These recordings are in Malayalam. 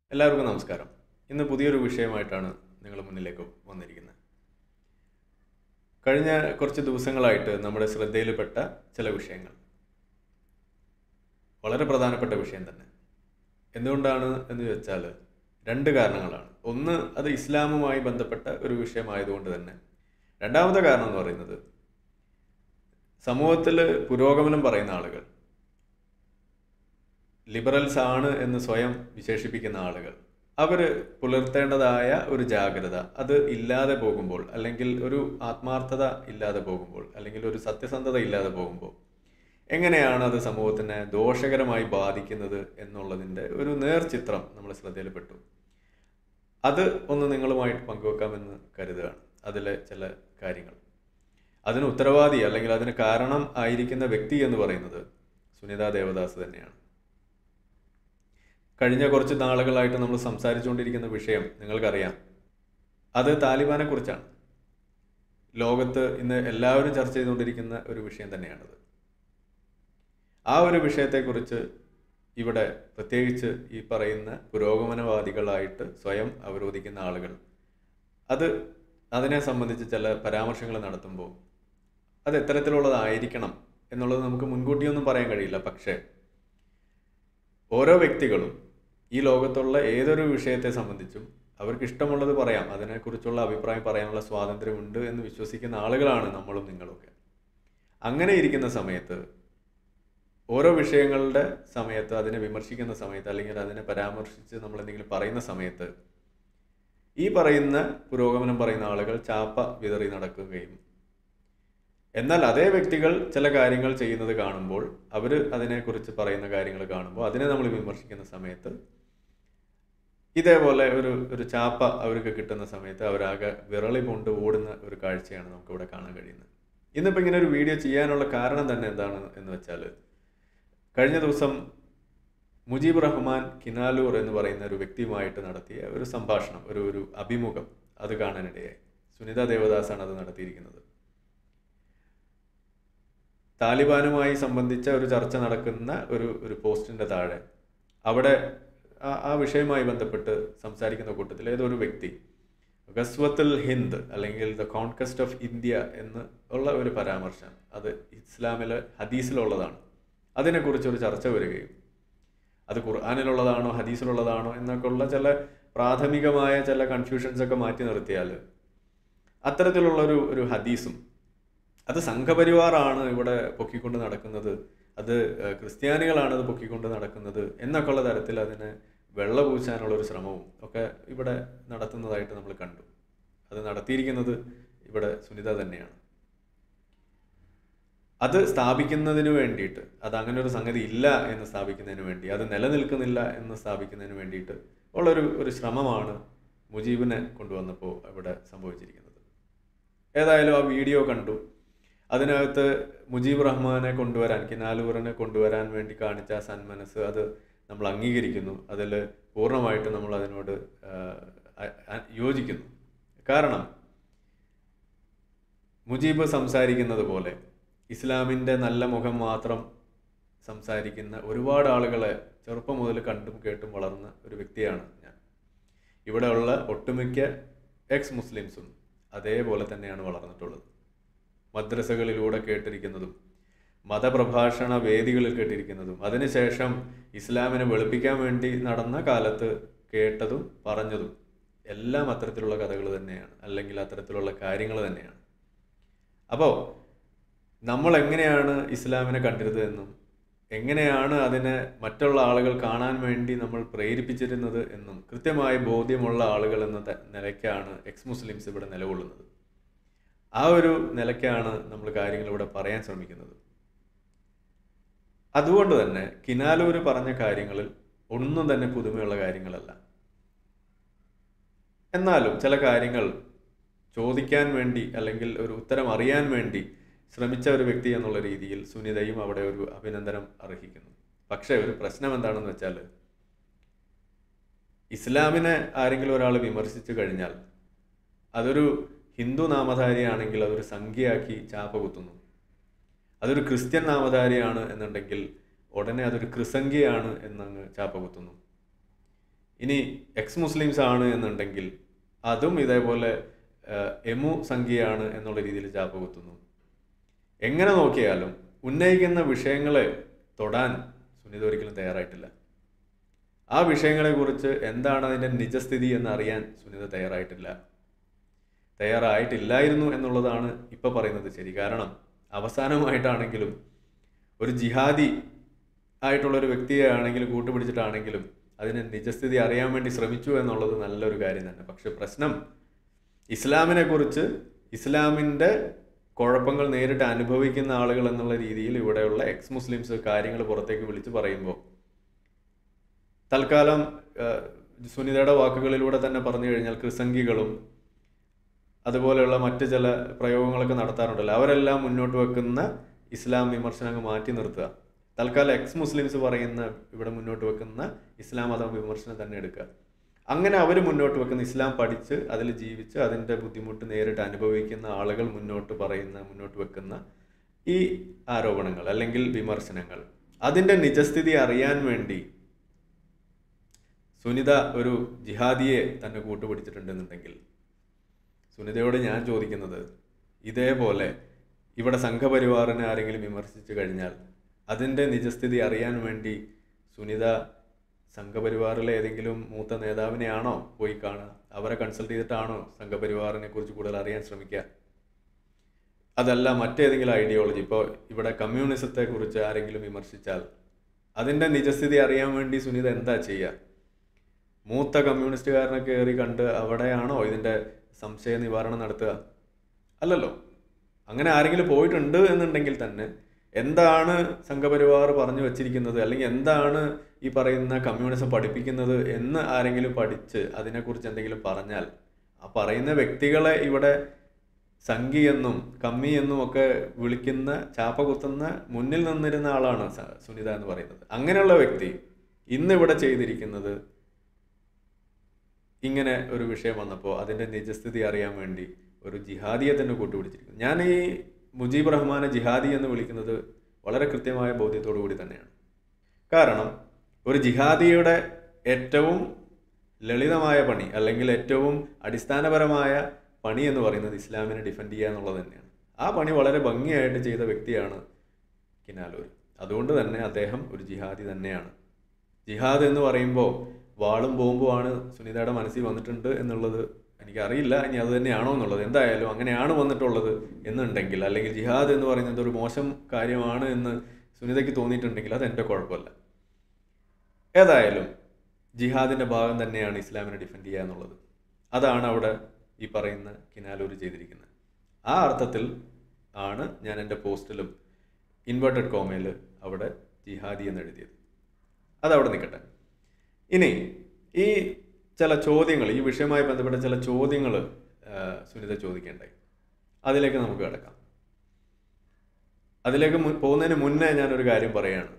എല്ലാവർക്കും നമസ്കാരം ഇന്ന് പുതിയൊരു വിഷയമായിട്ടാണ് നിങ്ങളുടെ മുന്നിലേക്ക് വന്നിരിക്കുന്നത് കഴിഞ്ഞ കുറച്ച് ദിവസങ്ങളായിട്ട് നമ്മുടെ ശ്രദ്ധയിൽപ്പെട്ട ചില വിഷയങ്ങൾ വളരെ പ്രധാനപ്പെട്ട വിഷയം തന്നെ എന്തുകൊണ്ടാണ് എന്ന് വെച്ചാൽ രണ്ട് കാരണങ്ങളാണ് ഒന്ന് അത് ഇസ്ലാമുമായി ബന്ധപ്പെട്ട ഒരു വിഷയമായതുകൊണ്ട് തന്നെ രണ്ടാമത്തെ കാരണം എന്ന് പറയുന്നത് സമൂഹത്തിൽ പുരോഗമനം പറയുന്ന ആളുകൾ ലിബറൽസ് ആണ് എന്ന് സ്വയം വിശേഷിപ്പിക്കുന്ന ആളുകൾ അവർ പുലർത്തേണ്ടതായ ഒരു ജാഗ്രത അത് ഇല്ലാതെ പോകുമ്പോൾ അല്ലെങ്കിൽ ഒരു ആത്മാർത്ഥത ഇല്ലാതെ പോകുമ്പോൾ അല്ലെങ്കിൽ ഒരു സത്യസന്ധത ഇല്ലാതെ പോകുമ്പോൾ എങ്ങനെയാണ് അത് സമൂഹത്തിനെ ദോഷകരമായി ബാധിക്കുന്നത് എന്നുള്ളതിൻ്റെ ഒരു നേർചിത്രം നമ്മൾ ശ്രദ്ധയിൽപ്പെട്ടു അത് ഒന്ന് നിങ്ങളുമായിട്ട് പങ്കുവെക്കാമെന്ന് കരുതുകയാണ് അതിലെ ചില കാര്യങ്ങൾ അതിന് ഉത്തരവാദി അല്ലെങ്കിൽ അതിന് കാരണം ആയിരിക്കുന്ന വ്യക്തി എന്ന് പറയുന്നത് സുനിത ദേവദാസ് തന്നെയാണ് കഴിഞ്ഞ കുറച്ച് നാളുകളായിട്ട് നമ്മൾ സംസാരിച്ചുകൊണ്ടിരിക്കുന്ന വിഷയം നിങ്ങൾക്കറിയാം അത് താലിബാനെ കുറിച്ചാണ് ലോകത്ത് ഇന്ന് എല്ലാവരും ചർച്ച ചെയ്തുകൊണ്ടിരിക്കുന്ന ഒരു വിഷയം തന്നെയാണത് ആ ഒരു വിഷയത്തെക്കുറിച്ച് ഇവിടെ പ്രത്യേകിച്ച് ഈ പറയുന്ന പുരോഗമനവാദികളായിട്ട് സ്വയം അവരോധിക്കുന്ന ആളുകൾ അത് അതിനെ സംബന്ധിച്ച് ചില പരാമർശങ്ങൾ നടത്തുമ്പോൾ അത് എത്തരത്തിലുള്ളതായിരിക്കണം എന്നുള്ളത് നമുക്ക് മുൻകൂട്ടിയൊന്നും പറയാൻ കഴിയില്ല പക്ഷേ ഓരോ വ്യക്തികളും ഈ ലോകത്തുള്ള ഏതൊരു വിഷയത്തെ സംബന്ധിച്ചും അവർക്ക് ഇഷ്ടമുള്ളത് പറയാം അതിനെക്കുറിച്ചുള്ള അഭിപ്രായം പറയാനുള്ള സ്വാതന്ത്ര്യമുണ്ട് എന്ന് വിശ്വസിക്കുന്ന ആളുകളാണ് നമ്മളും നിങ്ങളൊക്കെ അങ്ങനെ ഇരിക്കുന്ന സമയത്ത് ഓരോ വിഷയങ്ങളുടെ സമയത്ത് അതിനെ വിമർശിക്കുന്ന സമയത്ത് അല്ലെങ്കിൽ അതിനെ പരാമർശിച്ച് നമ്മൾ എന്തെങ്കിലും പറയുന്ന സമയത്ത് ഈ പറയുന്ന പുരോഗമനം പറയുന്ന ആളുകൾ ചാപ്പ വിതറി നടക്കുകയും എന്നാൽ അതേ വ്യക്തികൾ ചില കാര്യങ്ങൾ ചെയ്യുന്നത് കാണുമ്പോൾ അവർ അതിനെക്കുറിച്ച് പറയുന്ന കാര്യങ്ങൾ കാണുമ്പോൾ അതിനെ നമ്മൾ വിമർശിക്കുന്ന സമയത്ത് ഇതേപോലെ ഒരു ഒരു ചാപ്പ അവർക്ക് കിട്ടുന്ന സമയത്ത് അവരാകെ വിറളി കൊണ്ട് ഓടുന്ന ഒരു കാഴ്ചയാണ് നമുക്കിവിടെ കാണാൻ കഴിയുന്നത് ഇന്നിപ്പോൾ ഇങ്ങനെ ഒരു വീഡിയോ ചെയ്യാനുള്ള കാരണം തന്നെ എന്താണ് എന്ന് വെച്ചാൽ കഴിഞ്ഞ ദിവസം മുജീബ് റഹ്മാൻ കിനാലൂർ എന്ന് പറയുന്ന ഒരു വ്യക്തിയുമായിട്ട് നടത്തിയ ഒരു സംഭാഷണം ഒരു ഒരു അഭിമുഖം അത് കാണാനിടയായി സുനിത ദേവദാസാണ് അത് നടത്തിയിരിക്കുന്നത് താലിബാനുമായി സംബന്ധിച്ച ഒരു ചർച്ച നടക്കുന്ന ഒരു ഒരു പോസ്റ്റിന്റെ താഴെ അവിടെ ആ ആ വിഷയവുമായി ബന്ധപ്പെട്ട് സംസാരിക്കുന്ന കൂട്ടത്തിൽ ഏതൊരു വ്യക്തി ഗസ്വത്തുൽ ഹിന്ദ് അല്ലെങ്കിൽ ദ കോൺകസ്റ്റ് ഓഫ് ഇന്ത്യ എന്ന് ഉള്ള ഒരു പരാമർശം അത് ഇസ്ലാമിലെ ഹദീസിലുള്ളതാണ് അതിനെക്കുറിച്ച് ഒരു ചർച്ച വരികയും അത് ഖുർആാനിലുള്ളതാണോ ഹദീസിലുള്ളതാണോ എന്നൊക്കെ ഉള്ള ചില പ്രാഥമികമായ ചില കൺഫ്യൂഷൻസ് ഒക്കെ മാറ്റി നിർത്തിയാൽ അത്തരത്തിലുള്ള ഒരു ഒരു ഹദീസും അത് സംഘപരിവാറാണ് ഇവിടെ പൊക്കിക്കൊണ്ട് നടക്കുന്നത് അത് ക്രിസ്ത്യാനികളാണ് അത് പൊക്കിക്കൊണ്ട് നടക്കുന്നത് എന്നൊക്കെയുള്ള തരത്തിൽ അതിനെ വെള്ള പൂശാനുള്ള ഒരു ശ്രമവും ഒക്കെ ഇവിടെ നടത്തുന്നതായിട്ട് നമ്മൾ കണ്ടു അത് നടത്തിയിരിക്കുന്നത് ഇവിടെ സുനിത തന്നെയാണ് അത് സ്ഥാപിക്കുന്നതിന് വേണ്ടിയിട്ട് അത് അങ്ങനെ ഒരു സംഗതി ഇല്ല എന്ന് സ്ഥാപിക്കുന്നതിന് വേണ്ടി അത് നിലനിൽക്കുന്നില്ല എന്ന് സ്ഥാപിക്കുന്നതിന് വേണ്ടിയിട്ട് ഉള്ളൊരു ഒരു ശ്രമമാണ് മുജീബിനെ കൊണ്ടുവന്നപ്പോൾ ഇവിടെ സംഭവിച്ചിരിക്കുന്നത് ഏതായാലും ആ വീഡിയോ കണ്ടു അതിനകത്ത് മുജീബ് റഹ്മാനെ കൊണ്ടുവരാൻ കിനാലൂറിനെ കൊണ്ടുവരാൻ വേണ്ടി കാണിച്ച ആ സന്മനസ് അത് നമ്മൾ അംഗീകരിക്കുന്നു അതിൽ പൂർണ്ണമായിട്ട് നമ്മൾ അതിനോട് യോജിക്കുന്നു കാരണം മുജീബ് സംസാരിക്കുന്നത് പോലെ ഇസ്ലാമിൻ്റെ നല്ല മുഖം മാത്രം സംസാരിക്കുന്ന ഒരുപാട് ആളുകളെ ചെറുപ്പം മുതൽ കണ്ടും കേട്ടും വളർന്ന ഒരു വ്യക്തിയാണ് ഞാൻ ഇവിടെയുള്ള ഒട്ടുമിക്ക എക്സ് മുസ്ലിംസും അതേപോലെ തന്നെയാണ് വളർന്നിട്ടുള്ളത് മദ്രസകളിലൂടെ കേട്ടിരിക്കുന്നതും മതപ്രഭാഷണ വേദികളിൽ കേട്ടിരിക്കുന്നതും അതിനുശേഷം ഇസ്ലാമിനെ വെളുപ്പിക്കാൻ വേണ്ടി നടന്ന കാലത്ത് കേട്ടതും പറഞ്ഞതും എല്ലാം അത്തരത്തിലുള്ള കഥകൾ തന്നെയാണ് അല്ലെങ്കിൽ അത്തരത്തിലുള്ള കാര്യങ്ങൾ തന്നെയാണ് അപ്പോൾ നമ്മൾ എങ്ങനെയാണ് ഇസ്ലാമിനെ കണ്ടിരുന്നത് എന്നും എങ്ങനെയാണ് അതിനെ മറ്റുള്ള ആളുകൾ കാണാൻ വേണ്ടി നമ്മൾ പ്രേരിപ്പിച്ചിരുന്നത് എന്നും കൃത്യമായ ബോധ്യമുള്ള ആളുകൾ എന്ന നിലയ്ക്കാണ് എക്സ് മുസ്ലിംസ് ഇവിടെ നിലകൊള്ളുന്നത് ആ ഒരു നിലയ്ക്കാണ് നമ്മൾ കാര്യങ്ങൾ ഇവിടെ പറയാൻ ശ്രമിക്കുന്നത് അതുകൊണ്ട് തന്നെ കിനാലൂർ പറഞ്ഞ കാര്യങ്ങളിൽ ഒന്നും തന്നെ പുതുമയുള്ള കാര്യങ്ങളല്ല എന്നാലും ചില കാര്യങ്ങൾ ചോദിക്കാൻ വേണ്ടി അല്ലെങ്കിൽ ഒരു ഉത്തരം അറിയാൻ വേണ്ടി ശ്രമിച്ച ഒരു വ്യക്തി എന്നുള്ള രീതിയിൽ സുനിതയും അവിടെ ഒരു അഭിനന്ദനം അർഹിക്കുന്നു പക്ഷേ ഒരു പ്രശ്നം എന്താണെന്ന് വെച്ചാൽ ഇസ്ലാമിനെ ആരെങ്കിലും ഒരാൾ വിമർശിച്ചു കഴിഞ്ഞാൽ അതൊരു ഹിന്ദു നാമധാരിയാണെങ്കിൽ അതൊരു സംഖ്യയാക്കി ചാപ്പ കുത്തുന്നു അതൊരു ക്രിസ്ത്യൻ നാമധാരിയാണ് എന്നുണ്ടെങ്കിൽ ഉടനെ അതൊരു ക്രിസംഖ്യയാണ് എന്നങ്ങ് ചാപ്പ കുത്തുന്നു ഇനി എക്സ് മുസ്ലിംസ് ആണ് എന്നുണ്ടെങ്കിൽ അതും ഇതേപോലെ ഏഹ്, എമു സംഖ്യയാണ് എന്നുള്ള രീതിയിൽ ചാപ്പ കുത്തുന്നു എങ്ങനെ നോക്കിയാലും ഉന്നയിക്കുന്ന വിഷയങ്ങളെ തൊടാൻ സുനിത ഒരിക്കലും തയ്യാറായിട്ടില്ല ആ വിഷയങ്ങളെക്കുറിച്ച് എന്താണ് അതിൻ്റെ നിജസ്ഥിതി എന്ന് അറിയാൻ സുനിത തയ്യാറായിട്ടില്ല തയ്യാറായിട്ടില്ലായിരുന്നു എന്നുള്ളതാണ് ഇപ്പോൾ പറയുന്നത് ശരി കാരണം അവസാനമായിട്ടാണെങ്കിലും ഒരു ജിഹാദി ആയിട്ടുള്ള ഒരു വ്യക്തിയെ ആണെങ്കിലും കൂട്ടുപിടിച്ചിട്ടാണെങ്കിലും അതിന് നിജസ്ഥിതി അറിയാൻ വേണ്ടി ശ്രമിച്ചു എന്നുള്ളത് നല്ലൊരു കാര്യം തന്നെ പക്ഷെ പ്രശ്നം ഇസ്ലാമിനെ കുറിച്ച് ഇസ്ലാമിൻ്റെ കുഴപ്പങ്ങൾ നേരിട്ട് അനുഭവിക്കുന്ന ആളുകൾ എന്നുള്ള രീതിയിൽ ഇവിടെയുള്ള എക്സ് മുസ്ലിംസ് കാര്യങ്ങൾ പുറത്തേക്ക് വിളിച്ച് പറയുമ്പോൾ തൽക്കാലം ആ, സുനിതയുടെ വാക്കുകളിലൂടെ തന്നെ പറഞ്ഞു കഴിഞ്ഞാൽ ക്രിസംഗികളും അതുപോലെയുള്ള മറ്റ് ചില പ്രയോഗങ്ങളൊക്കെ നടത്താറുണ്ടല്ലോ അവരെല്ലാം മുന്നോട്ട് വെക്കുന്ന ഇസ്ലാം വിമർശനം അങ്ങ് മാറ്റി നിർത്തുക തൽക്കാലം എക്സ് മുസ്ലിംസ് പറയുന്ന ഇവിടെ മുന്നോട്ട് വെക്കുന്ന ഇസ്ലാം മത വിമർശനം തന്നെ എടുക്കുക അങ്ങനെ അവർ മുന്നോട്ട് വെക്കുന്ന ഇസ്ലാം പഠിച്ച് അതിൽ ജീവിച്ച് അതിൻ്റെ ബുദ്ധിമുട്ട് നേരിട്ട് അനുഭവിക്കുന്ന ആളുകൾ മുന്നോട്ട് പറയുന്ന മുന്നോട്ട് വെക്കുന്ന ഈ ആരോപണങ്ങൾ അല്ലെങ്കിൽ വിമർശനങ്ങൾ അതിൻ്റെ നിജസ്ഥിതി അറിയാൻ വേണ്ടി സുനിത ഒരു ജിഹാദിയെ തന്നെ കൂട്ടുപിടിച്ചിട്ടുണ്ടെന്നുണ്ടെങ്കിൽ സുനിതയോട് ഞാൻ ചോദിക്കുന്നത് ഇതേപോലെ ഇവിടെ സംഘപരിവാറിനെ ആരെങ്കിലും വിമർശിച്ചു കഴിഞ്ഞാൽ അതിൻ്റെ നിജസ്ഥിതി അറിയാൻ വേണ്ടി സുനിത സംഘപരിവാറിലെ ഏതെങ്കിലും മൂത്ത നേതാവിനെയാണോ പോയി കാണുക അവരെ കൺസൾട്ട് ചെയ്തിട്ടാണോ സംഘപരിവാറിനെ കുറിച്ച് കൂടുതൽ അറിയാൻ ശ്രമിക്കുക അതല്ല മറ്റേതെങ്കിലും ഐഡിയോളജി ഇപ്പോൾ ഇവിടെ കമ്മ്യൂണിസത്തെ കുറിച്ച് ആരെങ്കിലും വിമർശിച്ചാൽ അതിൻ്റെ നിജസ്ഥിതി അറിയാൻ വേണ്ടി സുനിത എന്താ ചെയ്യുക മൂത്ത കമ്മ്യൂണിസ്റ്റുകാരനെ കയറി കണ്ട് അവിടെയാണോ ഇതിൻ്റെ സംശയ നിവാരണം നടത്തുക അല്ലല്ലോ അങ്ങനെ ആരെങ്കിലും പോയിട്ടുണ്ട് എന്നുണ്ടെങ്കിൽ തന്നെ എന്താണ് സംഘപരിവാർ പറഞ്ഞു വച്ചിരിക്കുന്നത് അല്ലെങ്കിൽ എന്താണ് ഈ പറയുന്ന കമ്മ്യൂണിസം പഠിപ്പിക്കുന്നത് എന്ന് ആരെങ്കിലും പഠിച്ച് അതിനെക്കുറിച്ച് എന്തെങ്കിലും പറഞ്ഞാൽ ആ പറയുന്ന വ്യക്തികളെ ഇവിടെ സംഘി എന്നും കമ്മി എന്നും ഒക്കെ വിളിക്കുന്ന ചാപ്പ കുത്തുന്ന മുന്നിൽ നിന്നിരുന്ന ആളാണ് സ- സുനിത എന്ന് പറയുന്നത് അങ്ങനെയുള്ള വ്യക്തി ഇന്നിവിടെ ചെയ്തിരിക്കുന്നത് ഇങ്ങനെ ഒരു വിഷയം വന്നപ്പോൾ അതിൻ്റെ നിജസ്ഥിതി അറിയാൻ വേണ്ടി ഒരു ജിഹാദിയെ തന്നെ കൂട്ടുപിടിച്ചിരിക്കുന്നു ഞാൻ ഈ മുജീബ് റഹ്മാനെ ജിഹാദി എന്ന് വിളിക്കുന്നത് വളരെ കൃത്യമായ ബോധ്യത്തോടു കൂടി തന്നെയാണ് കാരണം ഒരു ജിഹാദിയുടെ ഏറ്റവും ലളിതമായ പണി അല്ലെങ്കിൽ ഏറ്റവും അടിസ്ഥാനപരമായ പണി എന്ന് പറയുന്നത് ഇസ്ലാമിനെ ഡിഫെൻഡ് ചെയ്യുക എന്നുള്ളത് തന്നെയാണ് ആ പണി വളരെ ഭംഗിയായിട്ട് ചെയ്ത വ്യക്തിയാണ് കിനാലൂർ അതുകൊണ്ട് തന്നെ അദ്ദേഹം ഒരു ജിഹാദി തന്നെയാണ് ജിഹാദ് എന്ന് പറയുമ്പോൾ വാളും ബോംബുമാണ് സുനിതയുടെ മനസ്സിൽ വന്നിട്ടുണ്ട് എന്നുള്ളത് എനിക്കറിയില്ല ഇനി അത് തന്നെയാണോ എന്നുള്ളത് എന്തായാലും അങ്ങനെയാണ് വന്നിട്ടുള്ളത് എന്നുണ്ടെങ്കിൽ അല്ലെങ്കിൽ ജിഹാദ് എന്ന് പറയുന്നത് ഒരു മോശം കാര്യമാണ് എന്ന് സുനിതയ്ക്ക് തോന്നിയിട്ടുണ്ടെങ്കിൽ അത് എൻ്റെ കുഴപ്പമല്ല ഏതായാലും ജിഹാദിൻ്റെ ഭാഗം തന്നെയാണ് ഇസ്ലാമിനെ ഡിഫെൻഡ് ചെയ്യുക എന്നുള്ളത് അതാണ് അവിടെ ഈ പറയുന്ന കിനാലൂർ ചെയ്തിരിക്കുന്നത് ആ അർത്ഥത്തിൽ ആണ് ഞാൻ എൻ്റെ പോസ്റ്റിലും ഇൻവേർട്ടഡ് കോമയിൽ അവിടെ ജിഹാദി എന്ന് എഴുതിയത് അതവിടെ നിൽക്കട്ടെ ഇനി ഈ ചില ചോദ്യങ്ങൾ ഈ വിഷയവുമായി ബന്ധപ്പെട്ട ചില ചോദ്യങ്ങൾ സുനിത ചോദിക്കേണ്ടായി അതിലേക്ക് നമുക്ക് കിടക്കാം അതിലേക്ക് മു- പോകുന്നതിന് മുന്നേ ഞാനൊരു കാര്യം പറയാണ്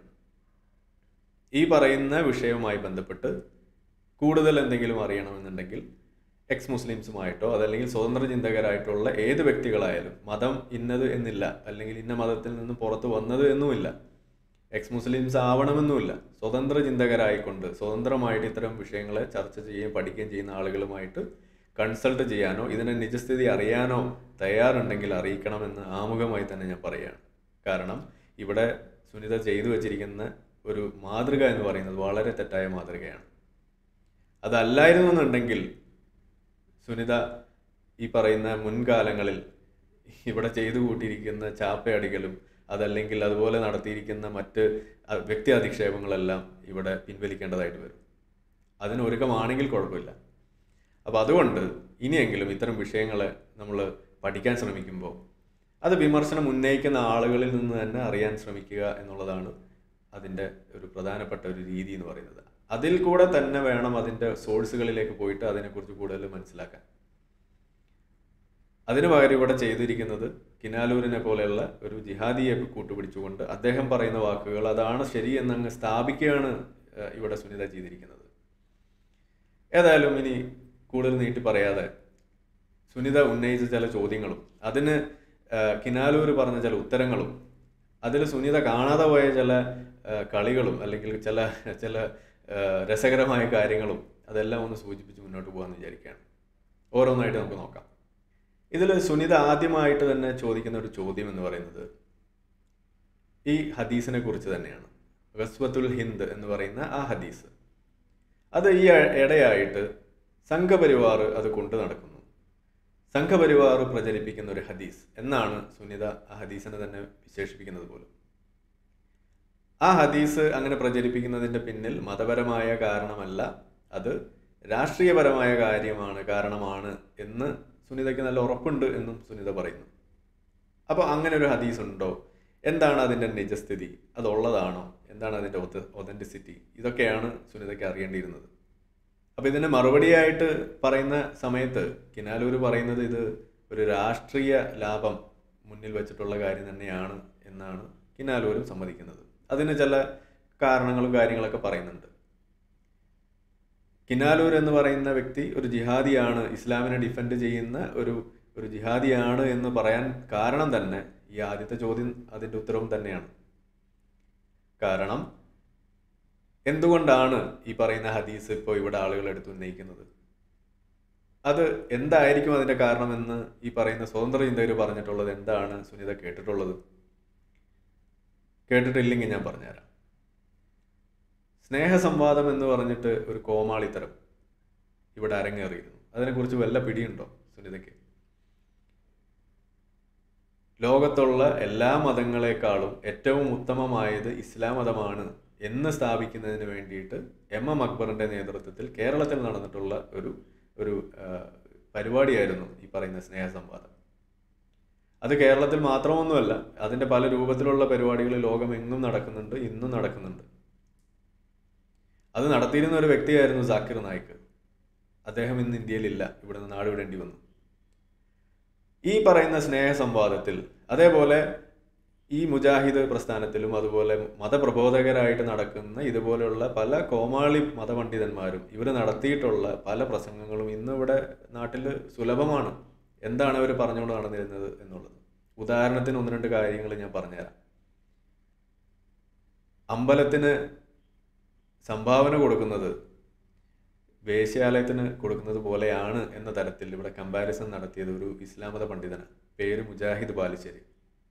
ഈ പറയുന്ന വിഷയവുമായി ബന്ധപ്പെട്ട് കൂടുതൽ എന്തെങ്കിലും അറിയണമെന്നുണ്ടെങ്കിൽ എക്സ് മുസ്ലിംസുമായിട്ടോ അതല്ലെങ്കിൽ സ്വതന്ത്ര ചിന്തകരായിട്ടുള്ള ഏത് വ്യക്തികളായാലും മതം ഇന്നത് എന്നില്ല അല്ലെങ്കിൽ ഇന്ന മതത്തിൽ നിന്ന് പുറത്ത് വന്നത് എന്നുമില്ല എക്സ് മുസ്ലിംസ് ആവണമെന്നുമില്ല സ്വതന്ത്ര ചിന്തകരായിക്കൊണ്ട് സ്വതന്ത്രമായിട്ട് ഇത്തരം വിഷയങ്ങളെ ചർച്ച ചെയ്യുകയും പഠിക്കുകയും ചെയ്യുന്ന ആളുകളുമായിട്ട് കൺസൾട്ട് ചെയ്യാനോ ഇതിനെ നിജസ്ഥിതി അറിയാനോ തയ്യാറുണ്ടെങ്കിൽ അറിയിക്കണമെന്ന് ആമുഖമായി തന്നെ ഞാൻ പറയുകയാണ് കാരണം ഇവിടെ സുനിത ചെയ്തു വച്ചിരിക്കുന്ന ഒരു മാതൃക എന്ന് പറയുന്നത് വളരെ തെറ്റായ മാതൃകയാണ് അതല്ലായിരുന്നു എന്നുണ്ടെങ്കിൽ സുനിത ഈ പറയുന്ന മുൻകാലങ്ങളിൽ ഇവിടെ ചെയ്തു കൂട്ടിയിരിക്കുന്ന ചാപ്പയടികളും അതല്ലെങ്കിൽ അതുപോലെ നടത്തിയിരിക്കുന്ന മറ്റ് അ- വ്യക്തി അധിക്ഷേപങ്ങളെല്ലാം ഇവിടെ പിൻവലിക്കേണ്ടതായിട്ട് വരും അതിന് ഒരുക്കമാണെങ്കിൽ കുഴപ്പമില്ല അപ്പോൾ അതുകൊണ്ട് ഇനിയെങ്കിലും ഇത്തരം വിഷയങ്ങളെ നമ്മൾ പഠിക്കാൻ ശ്രമിക്കുമ്പോൾ അത് വിമർശനം ഉന്നയിക്കുന്ന ആളുകളിൽ നിന്ന് തന്നെ അറിയാൻ ശ്രമിക്കുക എന്നുള്ളതാണ് അതിൻ്റെ ഒരു പ്രധാനപ്പെട്ട ഒരു രീതി എന്ന് പറയുന്നത് അതിൽ കൂടെ തന്നെ വേണം അതിൻ്റെ സോഴ്സുകളിലേക്ക് പോയിട്ട് അതിനെക്കുറിച്ച് കൂടുതൽ മനസ്സിലാക്കാൻ അതിനു പകരം ഇവിടെ ചെയ്തിരിക്കുന്നത് കിനാലൂരിനെ പോലെയുള്ള ഒരു ജിഹാദിയെ കൂട്ടുപിടിച്ചുകൊണ്ട് അദ്ദേഹം പറയുന്ന വാക്കുകൾ അതാണ് ശരി എന്നങ്ങ് സ്ഥാപിക്കുകയാണ് ഏഹ്, ഇവിടെ സുനിത ചെയ്തിരിക്കുന്നത് ഏതായാലും ഇനി കൂടുതൽ നീട്ടി പറയാതെ സുനിത ഉന്നയിച്ച ചില ചോദ്യങ്ങളും അതിന് ഏഹ്, കിനാലൂർ പറഞ്ഞ ചില ഉത്തരങ്ങളും അതിൽ സുനിത കാണാതെ പോയ ചില ഏഹ്, കളികളും അല്ലെങ്കിൽ ചില ചില ഏഹ്, രസകരമായ കാര്യങ്ങളും അതെല്ലാം ഒന്ന് സൂചിപ്പിച്ച് മുന്നോട്ട് പോകാമെന്ന് വിചാരിക്കുകയാണ് ഓരോന്നായിട്ട് നമുക്ക് നോക്കാം ഇതിൽ സുനിത ആദ്യമായിട്ട് തന്നെ ചോദിക്കുന്ന ഒരു ചോദ്യം എന്ന് പറയുന്നത് ഈ ഹദീസിനെ കുറിച്ച് തന്നെയാണ് ഗസ്വത്തുൽ ഹിന്ദ് എന്ന് പറയുന്ന ആ ഹദീസ് അത് ഈ ഇടയായിട്ട് സംഘപരിവാർ അത് കൊണ്ടു നടക്കുന്നു സംഘപരിവാർ പ്രചരിപ്പിക്കുന്ന ഒരു ഹദീസ് എന്നാണ് സുനിത ആ ഹദീസിനെ തന്നെ വിശേഷിപ്പിക്കുന്നത് പോലും ആ ഹദീസ് അങ്ങനെ പ്രചരിപ്പിക്കുന്നതിൻ്റെ പിന്നിൽ മതപരമായ കാരണമല്ല അത് രാഷ്ട്രീയപരമായ കാര്യമാണ് കാരണമാണ് എന്ന് സുനിതയ്ക്ക് നല്ല ഉറപ്പുണ്ട് എന്നും സുനിത പറയുന്നു അപ്പോൾ അങ്ങനെ ഒരു ഹദീസ് ഉണ്ടോ എന്താണ് അതിൻ്റെ നിജസ്ഥിതി അതുള്ളതാണോ എന്താണ് അതിൻ്റെ ഒതൻറ്റിസിറ്റി ഇതൊക്കെയാണ് സുനിതയ്ക്ക് അറിയേണ്ടിയിരുന്നത് അപ്പോൾ ഇതിന് മറുപടിയായിട്ട് പറയുന്ന സമയത്ത് കിനാലൂർ പറയുന്നത് ഇത് ഒരു രാഷ്ട്രീയ ലാഭം മുന്നിൽ വെച്ചിട്ടുള്ള കാര്യം തന്നെയാണ് എന്നാണ് കിനാലൂരും സമ്മതിക്കുന്നത് അതിന് ചില കാരണങ്ങളും കാര്യങ്ങളൊക്കെ പറയുന്നുണ്ട് കിനാലൂർ എന്ന് പറയുന്ന വ്യക്തി ഒരു ജിഹാദിയാണ് ഇസ്ലാമിനെ ഡിഫെൻഡ് ചെയ്യുന്ന ഒരു ഒരു ജിഹാദിയാണ് എന്ന് പറയാൻ കാരണം തന്നെ ഈ ആദ്യത്തെ ചോദ്യം അതിൻ്റെ ഉത്തരവും തന്നെയാണ് കാരണം എന്തുകൊണ്ടാണ് ഈ പറയുന്ന ഹദീസ് ഇപ്പോൾ ഇവിടെ ആളുകൾ എടുത്ത് ഉന്നയിക്കുന്നത് അത് എന്തായിരിക്കും അതിൻ്റെ കാരണമെന്ന് ഈ പറയുന്ന സ്വതന്ത്ര ചിന്തകർ പറഞ്ഞിട്ടുള്ളത് എന്താണ് സുനിത കേട്ടിട്ടുള്ളത് കേട്ടിട്ടില്ലെങ്കിൽ ഞാൻ പറഞ്ഞുതരാം സ്നേഹസംവാദം എന്ന് പറഞ്ഞിട്ട് ഒരു കോമാളിത്തരം ഇവിടെ അരങ്ങേറിയിരുന്നു അതിനെക്കുറിച്ച് വല്ല പിടിയുണ്ടോ സുനിതയ്ക്ക് ലോകത്തുള്ള എല്ലാ മതങ്ങളെക്കാളും ഏറ്റവും ഉത്തമമായത് ഇസ്ലാം മതമാണ് എന്ന് സ്ഥാപിക്കുന്നതിന് വേണ്ടിയിട്ട് എം എം അക്ബറിന്റെ നേതൃത്വത്തിൽ കേരളത്തിൽ നടന്നിട്ടുള്ള ഒരു ഒരു പരിപാടിയായിരുന്നു ഈ പറയുന്ന സ്നേഹസംവാദം അത് കേരളത്തിൽ മാത്രമൊന്നുമല്ല അതിൻ്റെ പല രൂപത്തിലുള്ള പരിപാടികൾ ലോകമെങ്ങും നടക്കുന്നുണ്ട് ഇന്നും നടക്കുന്നുണ്ട് അത് നടത്തിയിരുന്ന ഒരു വ്യക്തിയായിരുന്നു സാക്കിർ നായിക്ക് അദ്ദേഹം ഇന്ന് ഇന്ത്യയിലില്ല ഇവിടുന്ന് നാടുവിടേണ്ടി വന്നു ഈ പറയുന്ന സ്നേഹസംവാദത്തിൽ അതേപോലെ ഈ മുജാഹിദ് പ്രസ്ഥാനത്തിലും അതുപോലെ മതപ്രബോധകരായിട്ട് നടക്കുന്ന ഇതുപോലെയുള്ള പല കോമാളി മതപണ്ഡിതന്മാരും ഇവർ നടത്തിയിട്ടുള്ള പല പ്രസംഗങ്ങളും ഇന്ന് ഇവിടെ നാട്ടിൽ സുലഭമാണ് എന്താണ് അവർ പറഞ്ഞുകൊണ്ട് നടന്നിരുന്നത് എന്നുള്ളത് ഉദാഹരണത്തിന് ഒന്ന് രണ്ട് കാര്യങ്ങൾ ഞാൻ പറഞ്ഞുതരാം അമ്പലത്തിന് സംഭാവന കൊടുക്കുന്നത് വേശ്യാലയത്തിന് കൊടുക്കുന്നത് പോലെയാണ് എന്ന തരത്തിൽ ഇവിടെ കമ്പാരിസൺ നടത്തിയത് ഒരു ഇസ്ലാമത പണ്ഡിതന് പേര് മുജാഹിദ് ബാലുശ്ശേരി